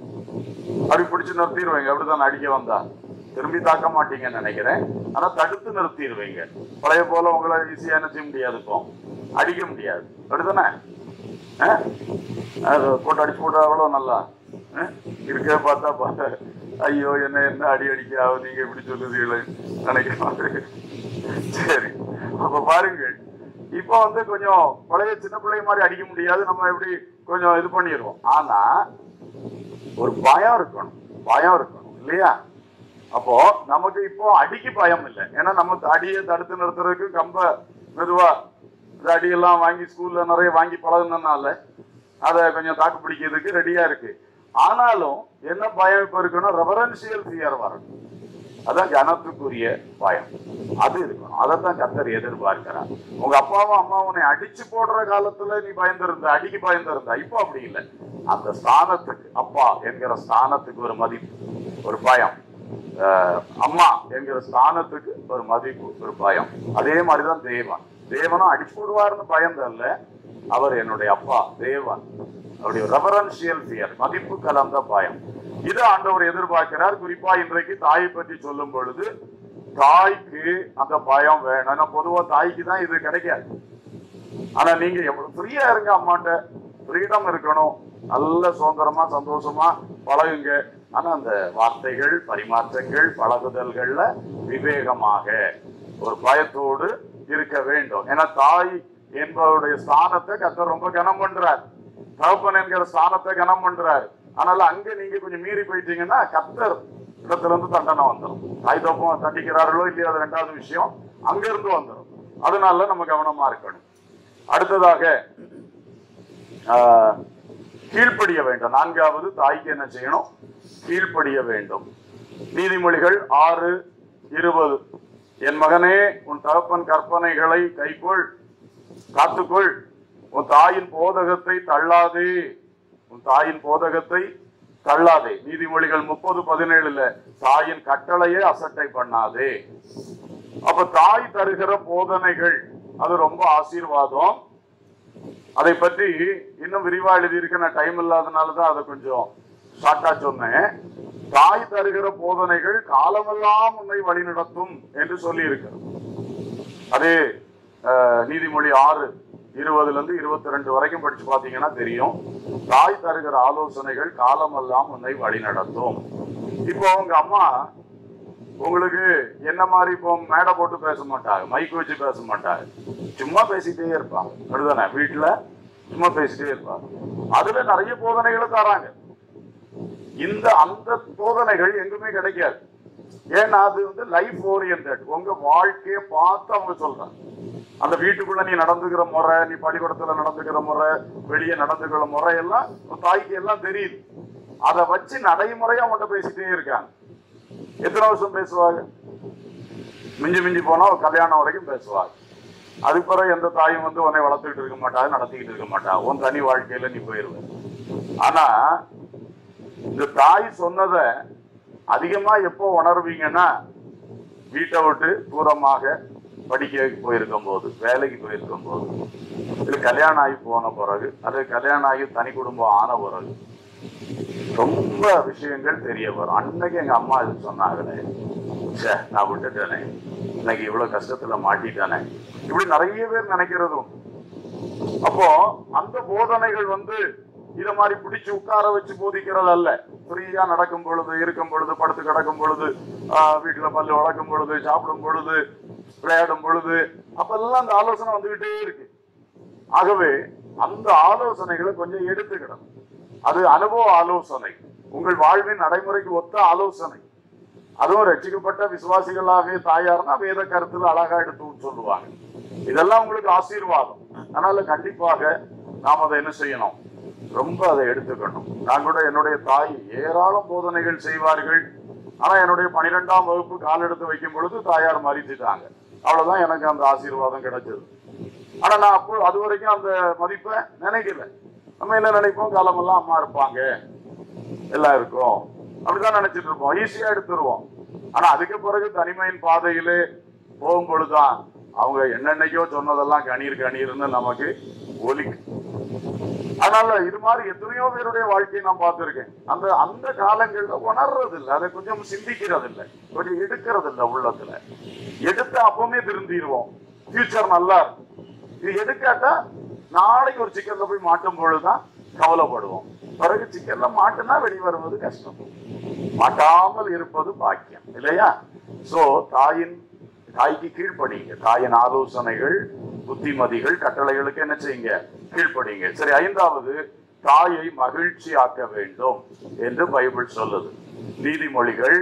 அப்படி பிடிச்சு நிறுத்திடுவீங்க அப்படிதான் அடிக்க வந்தா திரும்பி தாக்க மாட்டீங்கன்னு நினைக்கிறேன் ஆனா தடுத்து நிறுத்திடுவீங்க பழைய போல உங்களை ஈஸியா என்ன செய்ய முடியாது இப்போ அடிக்க முடியாது அப்படிதானே அஹ்? அது போட்டு அடிச்சு போட்டா அவ்வளவு நல்லா அஹ்? இருக்க பார்த்தா பார்த்தா ஐயோ என்ன என்ன அடி அடிக்க நீங்க இப்படி சொல்லுதீங்களே நினைக்கிற மாதிரி சரி அப்ப பாருங்கள் இப்போ வந்து கொஞ்சம் பழைய சின்ன பிள்ளை மாதிரி அடிக்க முடியாது நம்ம எப்படி கொஞ்சம் இது பண்ணிடுவோம் ஆனா ஒரு பயம் இருக்கணும் பயம் இருக்கணும் இல்லையா அப்போ நமக்கு இப்போ அடிக்கு பயம் இல்லை ஏன்னா நம்ம அடியை தடுத்து நிறுத்துறதுக்கு கம்ப மெதுவா இந்த அடியெல்லாம் வாங்கி ஸ்கூல்ல நிறைய வாங்கி பழகுனதுனால அதை கொஞ்சம் தாக்கு பிடிக்கிறதுக்கு ரெடியா இருக்கு ஆனாலும் என்ன பயம் இப்ப இருக்கணும் ரெவரன்சியல் ஃபியர் வரணும் அதான் கனத்துக்குரிய பயம் அது இருக்கணும் அதைத்தான் கத்தர் எதிர்பார்க்கிறார் உங்க அப்பாவும் அம்மாவும் உன்னை அடிச்சு போடுற காலத்துல நீ பயந்திருந்த அடிக்கு பயந்திருந்த இப்போ அப்படி இல்லை அந்த ஸ்தானத்துக்கு அப்பா என்கிற ஸ்தானத்துக்கு ஒரு மதிப்பு ஒரு பயம் அஹ் அம்மா என்கிற ஸ்தானத்துக்கு ஒரு மதிப்பு ஒரு பயம் அதே மாதிரிதான் தேவன் தேவனும் அடிச்சு போடுவாருன்னு பயந்தல்ல அவர் என்னுடைய அப்பா தேவன் அவருடைய ரெவரன்சியல் ஃபியர் மதிப்பு கலந்த பயம் இது ஆண்டவர் எதிர்பார்க்கிறார் குறிப்பா இன்றைக்கு தாயை பற்றி சொல்லும் பொழுது தாய்க்கு அந்த பயம் வேணும் ஏன்னா பொதுவா தாய்க்கு தான் இது கிடைக்காது ஆனா நீங்க எவ்வளவு ஃப்ரீயா இருங்க அம்மாட்ட ஃப்ரீடம் இருக்கணும் நல்ல சுதந்திரமா சந்தோஷமா பழகுங்க ஆனா அந்த வார்த்தைகள் பரிமாற்றங்கள் பழகுதல்கள்ல விவேகமாக ஒரு பயத்தோடு இருக்க வேண்டும் ஏன்னா தாய் என்பவருடைய ஸ்தானத்தை கத்தர் ரொம்ப கனம் பண்றார் தகப்பன் என்கிற ஸ்தானத்தை கனம் பண்றார் ஆனாலும் அங்க நீங்க கொஞ்சம் மீறி போயிட்டீங்கன்னா கத்தர் இடத்துல இருந்து தண்டனை வந்துடும் தாய் தப்பம் தண்டிக்கிறார்களோ இல்லையோ அது ரெண்டாவது விஷயம் அங்க இருந்து வந்துடும் அதனால நம்ம கவனமா இருக்கணும் அடுத்ததாக ஆஹ், கீழ்ப்படிய வேண்டும் நான்காவது தாய்க்கு என்ன செய்யணும் கீழ்ப்படிய வேண்டும் நீதிமொழிகள் ஆறு இருபது என் மகனே உன் தகப்பன் கற்பனைகளை கைக்கொள் காத்துக்கொள் உன் தாயின் போதகத்தை தள்ளாதே உன் தாயின் போதகத்தை தள்ளாதே நீதிமொழிகள் முப்பது பதினேழுல தாயின் கட்டளையே அசட்டை பண்ணாதே அப்ப தாய் தருகிற போதனைகள் அது ரொம்ப ஆசீர்வாதம் அதை பற்றி இன்னும் விரிவா எழுதியிருக்க நான் டைம் இல்லாதனால தான் அதை கொஞ்சம் ஷார்ட்டா சொன்னேன் தாய் தருகிற போதனைகள் காலமெல்லாம் உன்னை வழிநடத்தும் என்று சொல்லி அதே அஹ், நீதிமொழி ஆறு இருபதுல இருந்து இருபத்தி ரெண்டு வரைக்கும் படிச்சு பாத்தீங்கன்னா தெரியும் தாய் தருகிற ஆலோசனைகள் காலமெல்லாம் உன்னை வழிநடத்தும் இப்போ உங்க அம்மா உங்களுக்கு என்ன மாதிரி இப்போ மேடை போட்டு பேச மாட்டாங்க மைக் வச்சு பேச மாட்டாங்க சும்மா பேசிட்டே இருப்பாங்க அப்படிதானே வீட்டுல சும்மா பேசிட்டே இருப்பாங்க அதுல நிறைய போதனைகளை தராங்க இந்த அந்த போதனைகள் எங்குமே கிடைக்காது ஏன்னா அது வந்து லைஃப் ஓரியன்ட் உங்க வாழ்க்கையை பார்த்து அவங்க சொல்றாங்க அந்த வீட்டுக்குள்ள நீ நடந்துக்கிற முறை நீ பள்ளிக்கூடத்துல நடந்துக்கிற முறை வெளியே நடந்துக்கிற முறை எல்லாம் உன் தாய்க்கு எல்லாம் தெரியுது அதை வச்சு நடைமுறையா அவங்கள்ட்ட பேசிட்டே இருக்காங்க எத்தனை வருஷம் பேசுவாங்க மிஞ்சி மிஞ்சி போனா ஒரு கல்யாணம் வரைக்கும் பேசுவாங்க அதுக்கு பிறகு எந்த தாயும் வந்து உன்னை வளர்த்துக்கிட்டு இருக்க மாட்டாங்க நடத்திக்கிட்டு இருக்க மாட்டா உன் தனி வாழ்க்கையில நீ போயிருவ ஆனா இந்த தாய் சொன்னதை அதிகமா எப்போ உணர்வீங்கன்னா வீட்டை விட்டு தூரமாக படிக்க போயிருக்கும் போது வேலைக்கு போயிருக்கும் போது இல்ல கல்யாணம் ஆகி போன பிறகு அது கல்யாணம் ஆகி தனி குடும்பம் ஆன பிறகு ரொம்ப விஷயங்கள் தெரிய வரும் அன்னைக்கு எங்க அம்மா இது சொன்னாங்களே ச்சே நான் விட்டுட்டேனே இன்னைக்கு இவ்வளவு கஷ்டத்துல மாட்டிட்டானே இப்படி நிறைய பேர் நினைக்கிறது உண்டு. அப்போ அந்த போதனைகள் வந்து இத மாதிரி பிடிச்சு உட்கார வச்சு போதிக்கிறது அல்ல ஃப்ரீயா நடக்கும் பொழுது இருக்கும் பொழுது படுத்து கிடக்கும் பொழுது ஆஹ், வீட்டுல பல்லு வளர்க்கும் பொழுது சாப்பிடும் பொழுது விளையாடும் பொழுது அப்பெல்லாம் அந்த ஆலோசனை வந்துகிட்டே இருக்கு ஆகவே அந்த ஆலோசனைகளை கொஞ்சம் எடுத்துக்கிடணும் அது அனுபவ ஆலோசனை உங்கள் வாழ்வின் நடைமுறைக்கு ஒத்த ஆலோசனை அதுவும் ரட்சிக்கப்பட்ட விசுவாசிகளாகவே தாயார்னா வேத கருத்துல அழகா எடுத்து சொல்லுவாங்க இதெல்லாம் உங்களுக்கு ஆசீர்வாதம் அதனால கண்டிப்பாக நாம் அதை என்ன செய்யணும் ரொம்ப அதை எடுத்துக்கணும் நான் கூட என்னுடைய தாய் ஏராளம் போதனைகள் செய்வார்கள் ஆனா என்னுடைய பனிரெண்டாம் வகுப்பு கால் எடுத்து வைக்கும் பொழுது தாயார் மறிச்சிட்டாங்க அவ்வளவுதான் எனக்கு அந்த ஆசீர்வாதம் கிடைச்சது ஆனா நான் அப்போ அது வரைக்கும் அந்த மதிப்பை நினைக்கல நம்ம என்ன நினைப்போம் காலமெல்லாம் அம்மா இருப்பாங்க எல்லாம் இருக்கும் அப்படிதான் நினைச்சிட்டு இருப்போம் ஈஸியா எடுத்துருவோம் ஆனா அதுக்கு பிறகு தனிமையின் பாதையிலே போகும் பொழுதுதான் அவங்க என்னென்னைக்கோ சொன்னதெல்லாம் கணீர் கணீர்னு நமக்கு ஒலிக்கு அதனால இது மாதிரி எத்தனையோ பேருடைய வாழ்க்கையை நான் பார்த்திருக்கேன் அந்த அந்த காலங்கள்ல உணர்றது இல்லை அதை கொஞ்சம் சிந்திக்கிறது இல்லை கொஞ்சம் எடுக்கிறது இல்லை உள்ளத்துல எடுத்து அப்பவுமே திருந்திடுவோம் ஃபியூச்சர் நல்லா இருக்கும் இது எடுக்காட்டா நாளைக்கு ஒரு சிக்கன்ல போய் மாட்டும் பொழுதுதான் கவலைப்படுவோம் பிறகு சிக்கன்ல மாட்டுனா வெளியே வருவது கஷ்டம் மாட்டாமல் இருப்பது பாக்கியம் இல்லையா சோ தாயின் தாய்க்கு கீழ்ப்படிங்க தாயின் ஆலோசனைகள் புத்திமதிகள் கட்டளைகளுக்கு என்ன செய்யுங்க கீழ்ப்படிங்க சரி ஐந்தாவது தாயை மகிழ்ச்சி ஆக்க வேண்டும் என்று பைபிள் சொல்லுது நீதிமொழிகள்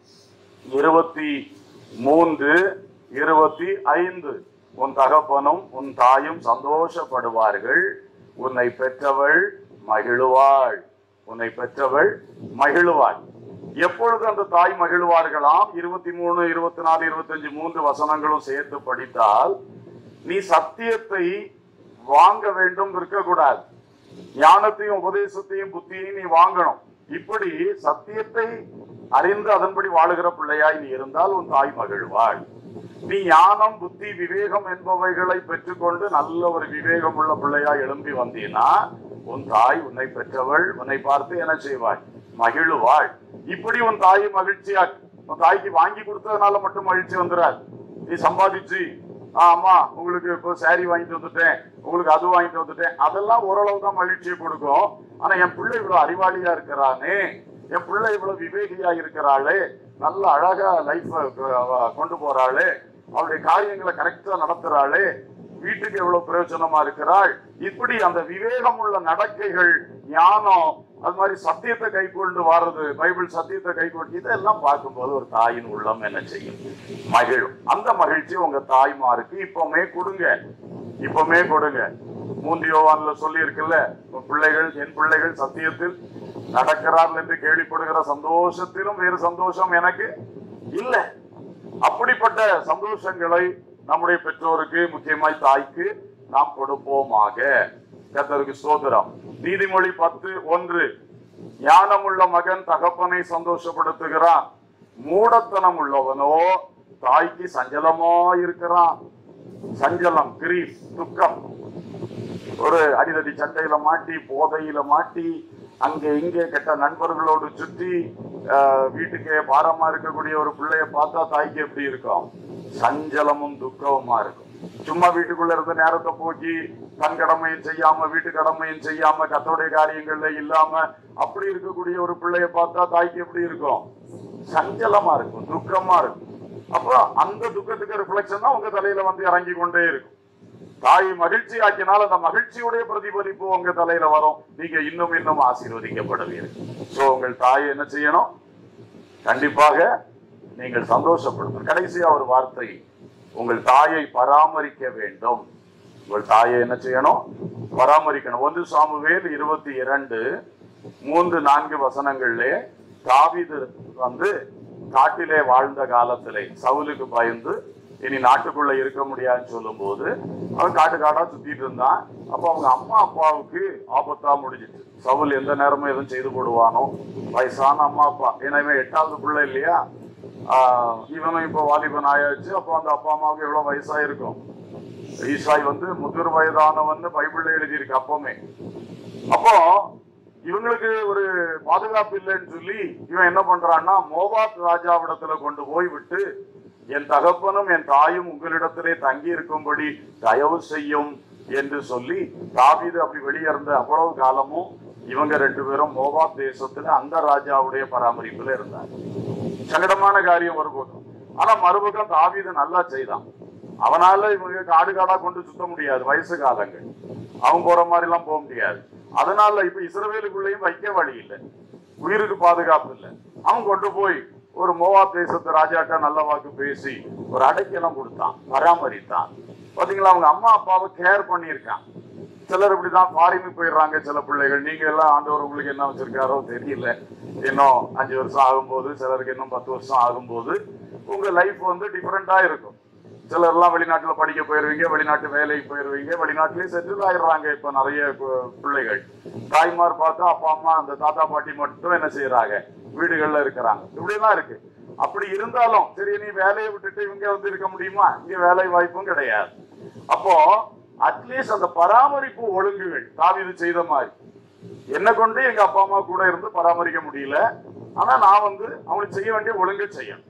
இருபத்தி மூன்று இருபத்தி ஐந்து உன் தகப்பனும் உன் தாயும் சந்தோஷப்படுவார்கள் உன்னை பெற்றவள் மகிழுவாள் உன்னை பெற்றவள் மகிழுவாள் எப்பொழுது அந்த தாய் மகிழ்வார்களாம் இருபத்தி மூணு இருபத்தி நாலு இருபத்தஞ்சு மூன்று வசனங்களும் சேர்த்து படித்தால் நீ சத்தியத்தை வாங்க வேண்டும் இருக்கக்கூடாது ஞானத்தையும் உபதேசத்தையும் புத்தியையும் நீ வாங்கணும் இப்படி சத்தியத்தை அறிந்து அதன்படி வாழுகிற பிள்ளையாய் நீ இருந்தால் உன் தாய் மகிழ்வாள் நீ ஞானம் புத்தி விவேகம் என்பவைகளை பெற்றுக்கொண்டு நல்ல ஒரு விவேகம் உள்ள பிள்ளையாய் எழும்பி வந்தீனா உன் தாய் உன்னை பெற்றவள் உன்னை பார்த்து என்ன செய்வாய் மகிழுவாள் இப்படி உன் தாயை மகிழ்ச்சியா உன் தாய்க்கு வாங்கி கொடுத்ததுனால மட்டும் மகிழ்ச்சி வந்துடாது நீ சம்பாதிச்சு "ஆ, அம்மா உங்களுக்கு இப்போ saree வாங்கிட்டு வந்துட்டேன் உங்களுக்கு அது வாங்கிட்டு வந்துட்டேன் அதெல்லாம் ஓரளவு தான் மகிழ்ச்சியை கொடுக்கும் ஆனா என் பிள்ளை இவ்வளவு அறிவாளியா இருக்கிறானே என் பிள்ளை இவ்வளவு விவேகியா இருக்கிறாளே நல்ல அழகா லைஃப் கொண்டு போறாளே அவளுடைய காரியங்களை கரெக்டா நடத்துறாளே வீட்டுக்கு எவ்வளவு பிரயோஜனமா இருக்கிறாள் இப்படி அந்த விவேகம் உள்ள நடக்கைகள் ஞானம் அது மாதிரி சத்தியத்தை கை கொண்டு வர்றது பைபிள் சத்தியத்தை கை கொண்டு இதெல்லாம் பார்க்கும்போது ஒரு தாயின் உள்ளம் என்ன செய்யும் மகிழும் அந்த மகிழ்ச்சி உங்க தாய்மாருக்கு இப்பவுமே கொடுங்க இப்பவுமே கொடுங்க மூன்று யோவான்ல சொல்லி இருக்குல்ல உன் பிள்ளைகள் என் பிள்ளைகள் சத்தியத்தில் நடக்கிறார்கள் என்று கேள்விப்படுகிற சந்தோஷத்திலும் வேறு சந்தோஷம் எனக்கு இல்லை அப்படிப்பட்ட சந்தோஷங்களை நம்முடைய பெற்றோருக்கு முக்கியமாய் தாய்க்கு நாம் கொடுப்போமாக கர்த்தருக்கு ஸ்தோத்திரம் நீதிமொழி பத்து ஒன்று ஞானமுள்ள மகன் தகப்பனை சந்தோஷப்படுத்துகிறான் மூடத்தனம் உள்ளவனோ தாய்க்கு சஞ்சலமா இருக்கிறான் சஞ்சலம் கிரீப் துக்கம் ஒரு அடிதடி சண்டையில மாட்டி போதையில மாட்டி அங்க இங்க கெட்ட நண்பர்களோடு சுற்றி ஆஹ், வீட்டுக்கே பாரமா இருக்கக்கூடிய ஒரு பிள்ளைய பார்த்தா தாய்க்கு எப்படி இருக்கும் சஞ்சலமும் துக்கமுமா இருக்கும் சும்மா வீட்டுக்குள்ள இருந்த நேரத்தை போக்கி தன் கடமையும் செய்யாம வீட்டு கடமையும் செய்யாம கத்தோடைய காரியங்கள்ல இல்லாம அப்படி இருக்கக்கூடிய ஒரு பிள்ளைய பார்த்தா தாய்க்கு எப்படி இருக்கும் சஞ்சலமா இருக்கும் துக்கமா இருக்கும் அப்போ அந்த துக்கத்துக்கு ரிஃப்ளெக்ஷன் தான் உங்க தலையில வந்து இறங்கி கொண்டே இருக்கும் தாய் மகிழ்ச்சி ஆக்கினால் அந்த மகிழ்ச்சியுடைய பிரதிபலிப்பு உங்க தலையில வரும் நீங்க இன்னும் இன்னும் ஆசீர்வதிக்கப்படுவீர்கள் சோ உங்கள் தாயை என்ன செய்யணும் கண்டிப்பாக நீங்கள் சந்தோஷப்படணும் கடைசியா ஒரு வார்த்தை உங்கள் தாயை பராமரிக்க வேண்டும் உங்கள் தாயை என்ன செய்யணும் பராமரிக்கணும் ஒன்று சாமுவேல் இருபத்தி இரண்டு மூன்று நான்கு வசனங்களிலே தாவீது வந்து காட்டிலே வாழ்ந்த காலத்திலே சவுலுக்கு பயந்து இனி நாட்டுக்குள்ள இருக்க முடியாதுன்னு சொல்லும்போது அவன் காட்டு காடா சுத்திட்டு இருந்தான் அப்ப அவங்க அம்மா அப்பாவுக்கு ஆபத்தா முடிஞ்சிச்சு சவுல் எந்த நேரமும் எதுவும் செய்து போடுவானோ வயசான அம்மா அப்பா ஏன்னா இவன் எட்டாவது பிள்ளை இல்லையா ஆஹ் இவனும் இப்போ வாலிபன் ஆயாச்சு அப்போ அந்த அப்பா அம்மாவுக்கு எவ்வளவு வயசா இருக்கும் ஈசாய் வந்து முதிர் வயதானவன் பைபிள்ல எழுதியிருக்கு அப்பவுமே அப்போ இவங்களுக்கு ஒரு பாதுகாப்பு இல்லைன்னு சொல்லி இவன் என்ன பண்றான்னா மோவாத் ராஜாவிடத்துல கொண்டு போய் விட்டு என் தகப்பனும் என் தாயும் உங்களிடத்திலே தங்கி இருக்கும்படி தயவு செய்யும் என்று சொல்லி தாவீது அப்படி வெளியே இருந்த அவ்வளவு காலமும் இவங்க ரெண்டு பேரும் மோவாத் தேசத்துல அந்த ராஜாவுடைய பராமரிப்புல இருந்தாங்க சங்கடமான காரியம் ஒருபோதும் ஆனா மறுபக்கம் தாவீது நல்லா செய்தான் அவனால இவங்க காடு காடா கொண்டு சுத்த முடியாது வயசு காலங்கள் அவன் போற மாதிரி எல்லாம் போக முடியாது அதனால இப்ப இஸ்ரவேலுக்குள்ளேயும் வைக்க வழி இல்லை உயிருக்கு பாதுகாப்பு இல்லை அவன் கொண்டு போய் ஒரு மோவா தேசத்து ராஜாட்ட நல்ல வாக்கு பேசி ஒரு அடைக்கலம் கொடுத்தான் பராமரித்தான் பாத்தீங்களா அவங்க அம்மா அப்பாவை கேர் பண்ணியிருக்கான் சிலர் இப்படிதான் ஃபாரினுக்கு போயிடுறாங்க சில பிள்ளைகள் நீங்க எல்லாம் ஆண்டவர் உங்களுக்கு என்ன வச்சிருக்காரோ தெரியல இன்னும் அஞ்சு வருஷம் ஆகும்போது சிலருக்கு இன்னும் பத்து வருஷம் ஆகும்போது உங்க லைஃப் வந்து டிஃப்ரெண்டா இருக்கும் சிலர்லாம் வெளிநாட்டுல படிக்க போயிருவீங்க வெளிநாட்டு வேலைக்கு போயிருவீங்க வெளிநாட்டிலேயே செட்டில் ஆயிடுறாங்க இப்ப நிறைய கு- பிள்ளைகள் தாய்மார் பார்த்தா அப்பா அம்மா அந்த தாத்தா பாட்டி மட்டும் என்ன செய்யறாங்க வீடுகள்ல இருக்கிறாங்க இப்படிலாம் இருக்கு அப்படி இருந்தாலும் சரி நீ வேலையை விட்டுட்டு இவங்க வந்து இருக்க முடியுமா இங்க வேலை வாய்ப்பும் கிடையாது அப்போ அட்லீஸ்ட் அந்த பராமரிப்பு ஒழுங்குகள் தாவீது செய்த மாதிரி என்ன கொண்டு எங்க அப்பா அம்மா கூட இருந்து பராமரிக்க முடியல ஆனா நான் வந்து அவங்களுக்கு செய்ய வேண்டிய ஒழுங்கு செய்யணும்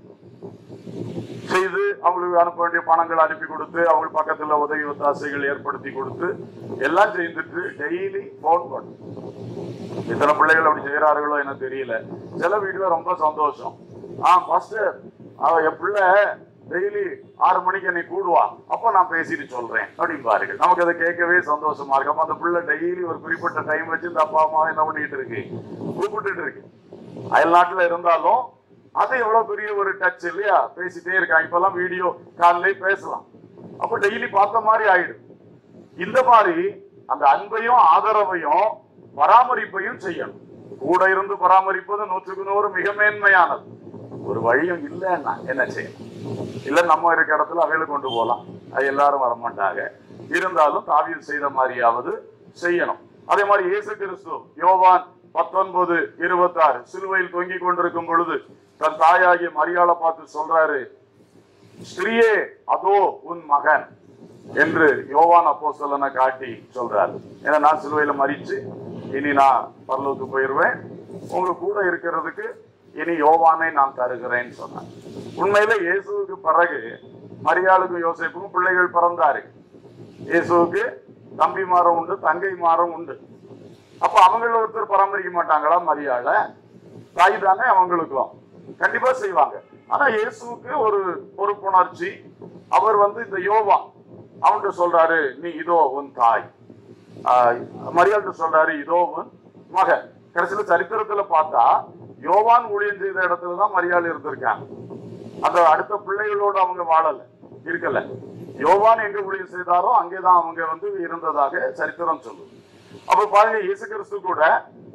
செய்து அவங்களுக்கு அனுப்ப வேண்டிய பணங்கள் அனுப்பி கொடுத்து அவங்க பக்கத்துல உதவி ஒத்தாசைகள் ஏற்படுத்தி கொடுத்து எல்லாம் செய்துட்டு டெய்லி போன் பண்ணும் இத்தனை பிள்ளைகள் அப்படி செய்யறார்களோ எனக்கு தெரியல சில வீட்டுல ரொம்ப சந்தோஷம் ஆ ஃபர்ஸ்ட் அவ என் பிள்ளை டெய்லி ஆறு மணிக்கு என்னை கூடுவா அப்போ நான் பேசிட்டு சொல்றேன் அப்படிம்பாருங்க நமக்கு அதை கேட்கவே சந்தோஷமா இருக்கு அப்ப அந்த பிள்ளை டெய்லி ஒரு குறிப்பிட்ட டைம் வச்சு இந்த அப்பா அம்மா என்ன பண்ணிட்டு இருக்கு கூப்பிட்டுட்டு இருக்கு அயல் நாட்டுல இருந்தாலும் அது எவ்வளவு பெரிய ஒரு டச் இல்லையா பேசிட்டே இருக்காங்க இப்பெல்லாம் வீடியோ காலிலே பேசலாம் அப்ப டெய்லி பார்த்த மாதிரி ஆயிடும் இந்த மாதிரி அந்த அன்பையும் ஆதரவையும் பராமரிப்பையும் செய்யணும் கூட இருந்து பராமரிப்பது நூற்றுக்கு நூறு மிக மேன்மையானது ஒரு வழியும் இல்லைன்னா என்ன செய்யணும் இல்ல நம்ம இருக்க இடத்துல அவையில கொண்டு போகலாம் அது எல்லாரும் வரமாட்டாங்க இருந்தாலும் தாவீது செய்த மாதிரியாவது செய்யணும் அதே மாதிரி இயேசு கிறிஸ்து யோவான் பத்தொன்பது இருபத்தாறு சிலுவையில் தொங்கிக் கொண்டிருக்கும் பொழுது தன் தாயாகிய மரியாதை பார்த்து சொல்றாரு ஸ்திரியே அதோ உன் மகன் என்று யோவான் அப்போஸ்தலனை காட்டி சொல்றார் ஏன்னா நான் சிலுவையில மறிச்சு இனி நான் பரலோக்கு போயிருவேன் உங்க கூட இருக்கிறதுக்கு இனி யோவானை நான் தருகிறேன்னு சொன்னார் உண்மையில இயேசுவுக்கு பிறகு மரியாளுக்கும் யோசேப்புக்கும் பிள்ளைகள் பிறந்தாரு இயேசுவுக்கு தம்பி மாறம் உண்டு தங்கை மாறம் உண்டு அப்ப அவங்கள ஒருத்தர் பராமரிக்க மாட்டாங்களா மரியாதை தாய் தானே அவங்களுக்கும் கண்டிப்பா செய்வாங்க ஆனா இயேசுவுக்கு ஒரு பொறுப்புணர்ச்சி அவர் வந்து இந்த யோவா அவன்கிட்ட சொல்றாரு நீ இதோ உன் தாய் ஆஹ் மரியாதை சொல்றாரு இதோ உன் மகன் கடைசியில சரித்திரத்துல பார்த்தா யோவான் ஊழியம் செய்த இடத்துல தான் மரியாதை இருந்திருக்காங்க அந்த அடுத்த பிள்ளைகளோடு அவங்க வாழல இருக்கல யோவான் எங்க ஊழியம் செய்தாரோ அங்கேதான் அவங்க வந்து இருந்ததாக சரித்திரம் சொல்லுது அப்ப பாருங்க இயேசு கிறிஸ்து கூட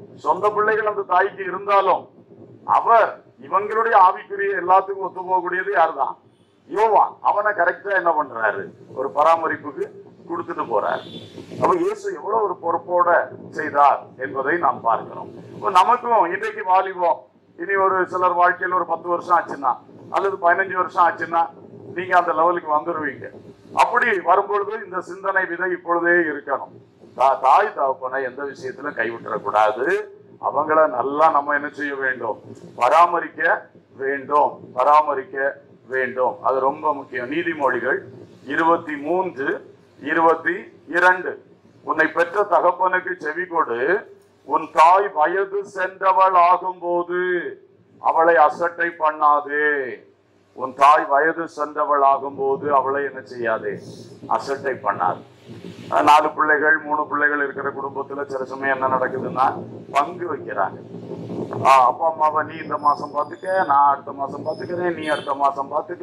சொந்த பிள்ளைகள் அந்த தாய்க்கு இருந்தாலும் அவர் இவங்களுடைய ஆவிக்குரிய எல்லாத்துக்கும் ஒத்து போகக்கூடியது யாருதான் யோவான் அவனை கரெக்டா என்ன பண்றாரு ஒரு பராமரிப்புக்கு கொடுத்துட்டு போறாரு அப்ப இயேசு எவ்வளவு ஒரு பொறுப்போட செய்தார் என்பதை நாம் பார்க்கிறோம் இப்ப நமக்கும் இன்றைக்கு வாலிபம் இனி ஒரு சிலர் வாழ்க்கையில் ஒரு பத்து வருஷம் ஆச்சுன்னா அல்லது பதினஞ்சு வருஷம் ஆச்சுன்னா நீங்க அந்த லெவலுக்கு வந்துருவீங்க அப்படி வரும்பொழுது இந்த சிந்தனை விதை இப்பொழுதே இருக்கணும் தா- தாய் தகப்பனை எந்த விஷயத்திலும் கைவிட்டுறக்கூடாது அவங்கள நல்லா நம்ம என்ன செய்ய வேண்டும் பராமரிக்க வேண்டும் பராமரிக்க வேண்டும் அது ரொம்ப முக்கியம் நீதிமொழிகள் இருபத்தி மூன்று இருபத்தி இரண்டு உன்னை பெற்ற தகப்பனுக்கு செவி கொடு உன் தாய் வயது சென்றவள் ஆகும்போது அவளை அசட்டை பண்ணாதே உன் தாய் வயது சென்றவள் ஆகும்போது அவளை என்ன செய்யாதே அசட்டை பண்ணாது அஹ் நாலு பிள்ளைகள் மூணு பிள்ளைகள் இருக்கிற குடும்பத்துல சில சமயம் என்ன நடக்குதுன்னா பங்கு வைக்கிறாங்க ஆஹ் அப்பா அம்மாவை நீ இந்த மாசம் பாத்துக்க நான் அடுத்த மாசம் பாத்துக்கிறேன் நீ அடுத்த மாசம் பாத்துக்க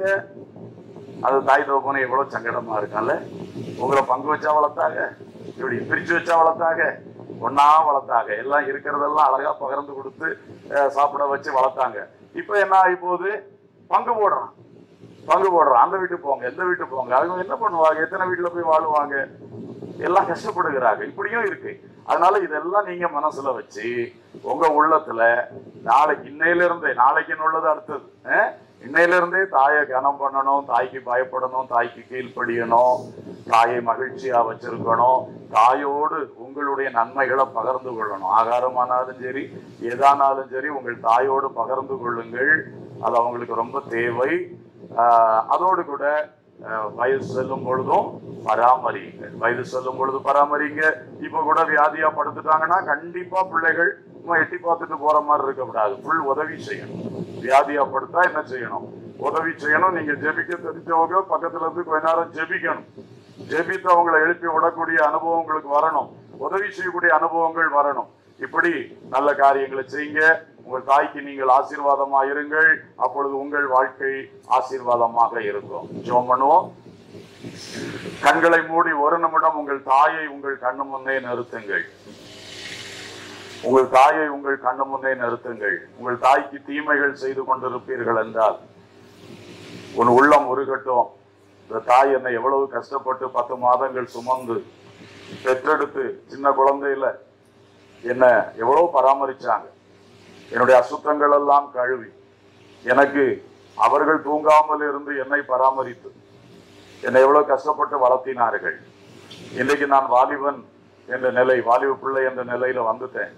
அது தாய் தகப்பன எவ்வளவு சங்கடமா இருக்கான்ல உங்களை பங்கு வச்சா வளர்த்தாங்க இப்படி பிரிச்சு வச்சா வளர்த்தாங்க ஒன்னா வளர்த்தாங்க எல்லாம் இருக்கிறதெல்லாம் அழகா பகிர்ந்து கொடுத்து அஹ், சாப்பிட வச்சு வளர்த்தாங்க இப்ப என்ன ஆகி போகுது பங்கு போடுறான் பங்கு போடுறான் அந்த வீட்டுக்கு போங்க எந்த வீட்டுக்கு போங்க அவங்க என்ன பண்ணுவாங்க எத்தனை வீட்டுல போய் வாழுவாங்க எல்லாம் கஷ்டப்படுகிறாங்க இப்படியும் இருக்கு அதனால இதெல்லாம் நீங்க மனசுல வச்சு உங்க உள்ளத்துல நாளைக்கு இன்னையில இருந்தே நாளைக்கு உள்ளது அடுத்தது அஹ்? இன்னையில இருந்தே தாயை கனம் பண்ணணும் தாய்க்கு பயப்படணும் தாய்க்கு கீழ்ப்படியணும் தாயை மகிழ்ச்சியா வச்சிருக்கணும் தாயோடு உங்களுடைய நன்மைகளை பகிர்ந்து கொள்ளணும் ஆகாரமானாலும் சரி எதானாலும் சரி உங்கள் தாயோடு பகிர்ந்து கொள்ளுங்கள் அது அவங்களுக்கு ரொம்ப தேவை ஆஹ் அதோடு கூட ஆஹ் வயது செல்லும் பொழுதும் பராமரிங்க வயது செல்லும் பொழுது பராமரிங்க இப்ப கூட வியாதியா படுத்துட்டாங்கன்னா கண்டிப்பா பிள்ளைகள் சும்மா எட்டி பார்த்துட்டு போற மாதிரி இருக்கக்கூடாது ஃபுல் உதவி செய்யணும் வியாதியா படுத்தா என்ன செய்யணும் உதவி செய்யணும் நீங்க ஜெபிக்க தெரிஞ்சவங்க பக்கத்துல இருந்து கொஞ்ச நேரம் ஜெபிக்கணும் ஜெபித்து அவங்களை எழுப்பி விடக்கூடிய அனுபவம் உங்களுக்கு வரணும் உதவி செய்யக்கூடிய அனுபவங்கள் வரணும் இப்படி நல்ல காரியங்களை செய்யுங்க உங்கள் தாய்க்கு நீங்கள் ஆசீர்வாதமா இருங்கள் அப்பொழுது உங்கள் வாழ்க்கை ஆசீர்வாதமாக இருக்கும் ஜெபம் பண்ணுவோம் கண்களை மூடி ஒரு நிமிடம் உங்கள் தாயை உங்கள் கண்ணு முன்னே நிறுத்துங்கள் உங்கள் தாயை உங்கள் கண்ணு முன்னே நிறுத்துங்கள் உங்கள் தாய்க்கு தீமைகள் செய்து கொண்டிருப்பீர்கள் என்றால் உன் உள்ளம் உருகட்டும் இந்த தாய் என்னை எவ்வளவு கஷ்டப்பட்டு பத்து மாதங்கள் சுமந்து பெற்றெடுத்து சின்ன குழந்தையில என்ன எவ்வளவு பராமரிச்சாங்க என்னுடைய அசுத்தங்கள் எல்லாம் கழுவி எனக்கு அவர்கள் தூங்காமல் இருந்து என்னை பராமரித்து என்னை எவ்வளவு கஷ்டப்பட்டு வளர்த்தினார்கள் இன்றைக்கு நான் வாலிபன் என்ற நிலை வாலிப பிள்ளை என்ற நிலையில வந்துட்டேன்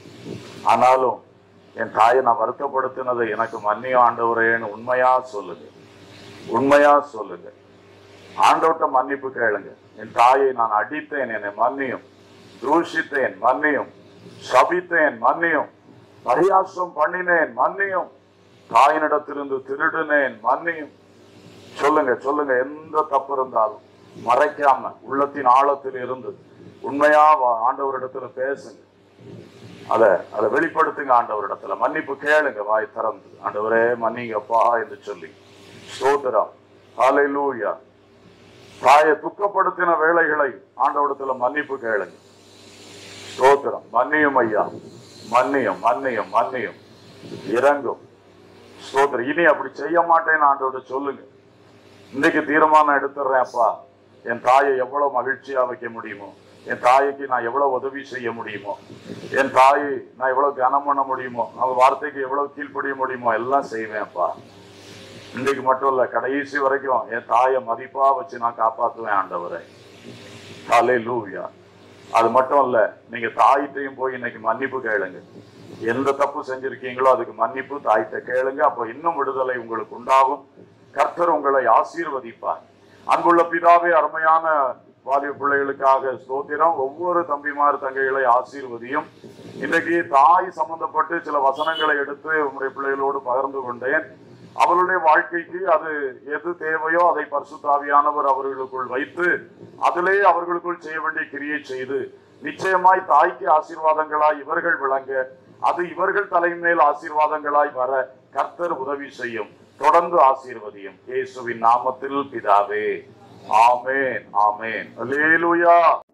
ஆனாலும் என் தாயை நான் வருத்தப்படுத்தினதை எனக்கு மன்னிய ஆண்டவரேன்னு உண்மையா சொல்லுங்க உண்மையா சொல்லுங்க ஆண்டவர்ட்ட மன்னிப்பு கேளுங்க என் தாயை நான் அடித்தேன் என்னை மன்னியும் தூஷித்தேன் மன்னியும் சபித்தேன் மன்னியும் பரியாசம் பண்ணினேன் மன்னியும் தாயினிடத்திலிருந்து திருடினேன் மன்னியும் சொல்லுங்க சொல்லுங்க எந்த தப்பு இருந்தாலும் மறைக்காம உள்ளத்தின் ஆழத்தில் இருந்து உண்மையா வா- ஆண்டவரிடத்துல பேசுங்க அத அதை வெளிப்படுத்துங்க ஆண்டவரிடத்துல மன்னிப்பு கேளுங்க வாய் திறந்து ஆண்டவரே மன்னிங்கப்பா என்று சொல்லி ஸ்தோத்திரம் ஹalleluya தாயை துக்கப்படுத்தின வேலைகளை ஆண்டவரிடத்துல மன்னிப்பு கேளுங்க ஸ்தோத்திரம் மன்னியும் ஐயா மன்னியும் மன்னியும் மன்னியும் இறங்கும் ஸ்தோத்திரம் இனி அப்படி செய்ய மாட்டேன்னு ஆண்டவர்கிட்ட சொல்லுங்க இன்னைக்கு தீர்மானம் எடுத்துடுறேன் அப்பா என் தாயை எவ்வளவு மகிழ்ச்சியா வைக்க முடியுமோ என் தாய்க்கு நான் எவ்வளவு உதவி செய்ய முடியுமோ என் தாயை நான் எவ்வளவு கனம் பண்ண முடியுமோ அவங்க வார்த்தைக்கு எவ்வளவு கீழ்ப்படிய முடியுமோ எல்லாம் செய்வேன் அப்பா இன்னைக்கு மட்டும் இல்ல கடைசி வரைக்கும் என் தாயை மதிப்பா வச்சு நான் காப்பாத்துவேன் ஆண்டவரை காலே லூவியா அது மட்டும் இல்ல நீங்க தாயிட்டையும் போய் இன்னைக்கு மன்னிப்பு கேளுங்க எந்த தப்பு செஞ்சிருக்கீங்களோ அதுக்கு மன்னிப்பு தாயிட்ட கேளுங்க அப்போ இன்னும் விடுதலை உங்களுக்கு உண்டாகும் கர்த்தர் உங்களை ஆசீர்வதிப்பார் அன்புள்ள பிதாவே அருமையான வாலிப பிள்ளைகளுக்காக ஸ்தோத்திரம் ஒவ்வொரு தம்பிமார் தங்கைகளை ஆசீர்வதியும் இன்றைக்கு தாய் சம்பந்தப்பட்டு சில வசனங்களை எடுத்து உங்களுடைய பிள்ளைகளோடு பகிர்ந்து கொண்டேன் அவர்களுடைய வாழ்க்கைக்கு அது எது தேவையோ அதை பரிசுத்தாவியானவர் அவர்களுக்குள் வைத்து அதிலே அவர்களுக்குள் செய்ய வேண்டிய கிரியை செய்து நிச்சயமாய் தாய்க்கு ஆசீர்வாதங்களாய் இவர்கள் விளங்க அது இவர்கள் தலைமேல் ஆசீர்வாதங்களாய் வர கர்த்தர் உதவி செய்யும் தொடர்ந்து ஆசீர்வதியும் இயேசுவின் நாமத்தில் பிதாவே ஆமேன் ஆமேன் அல்லேலூயா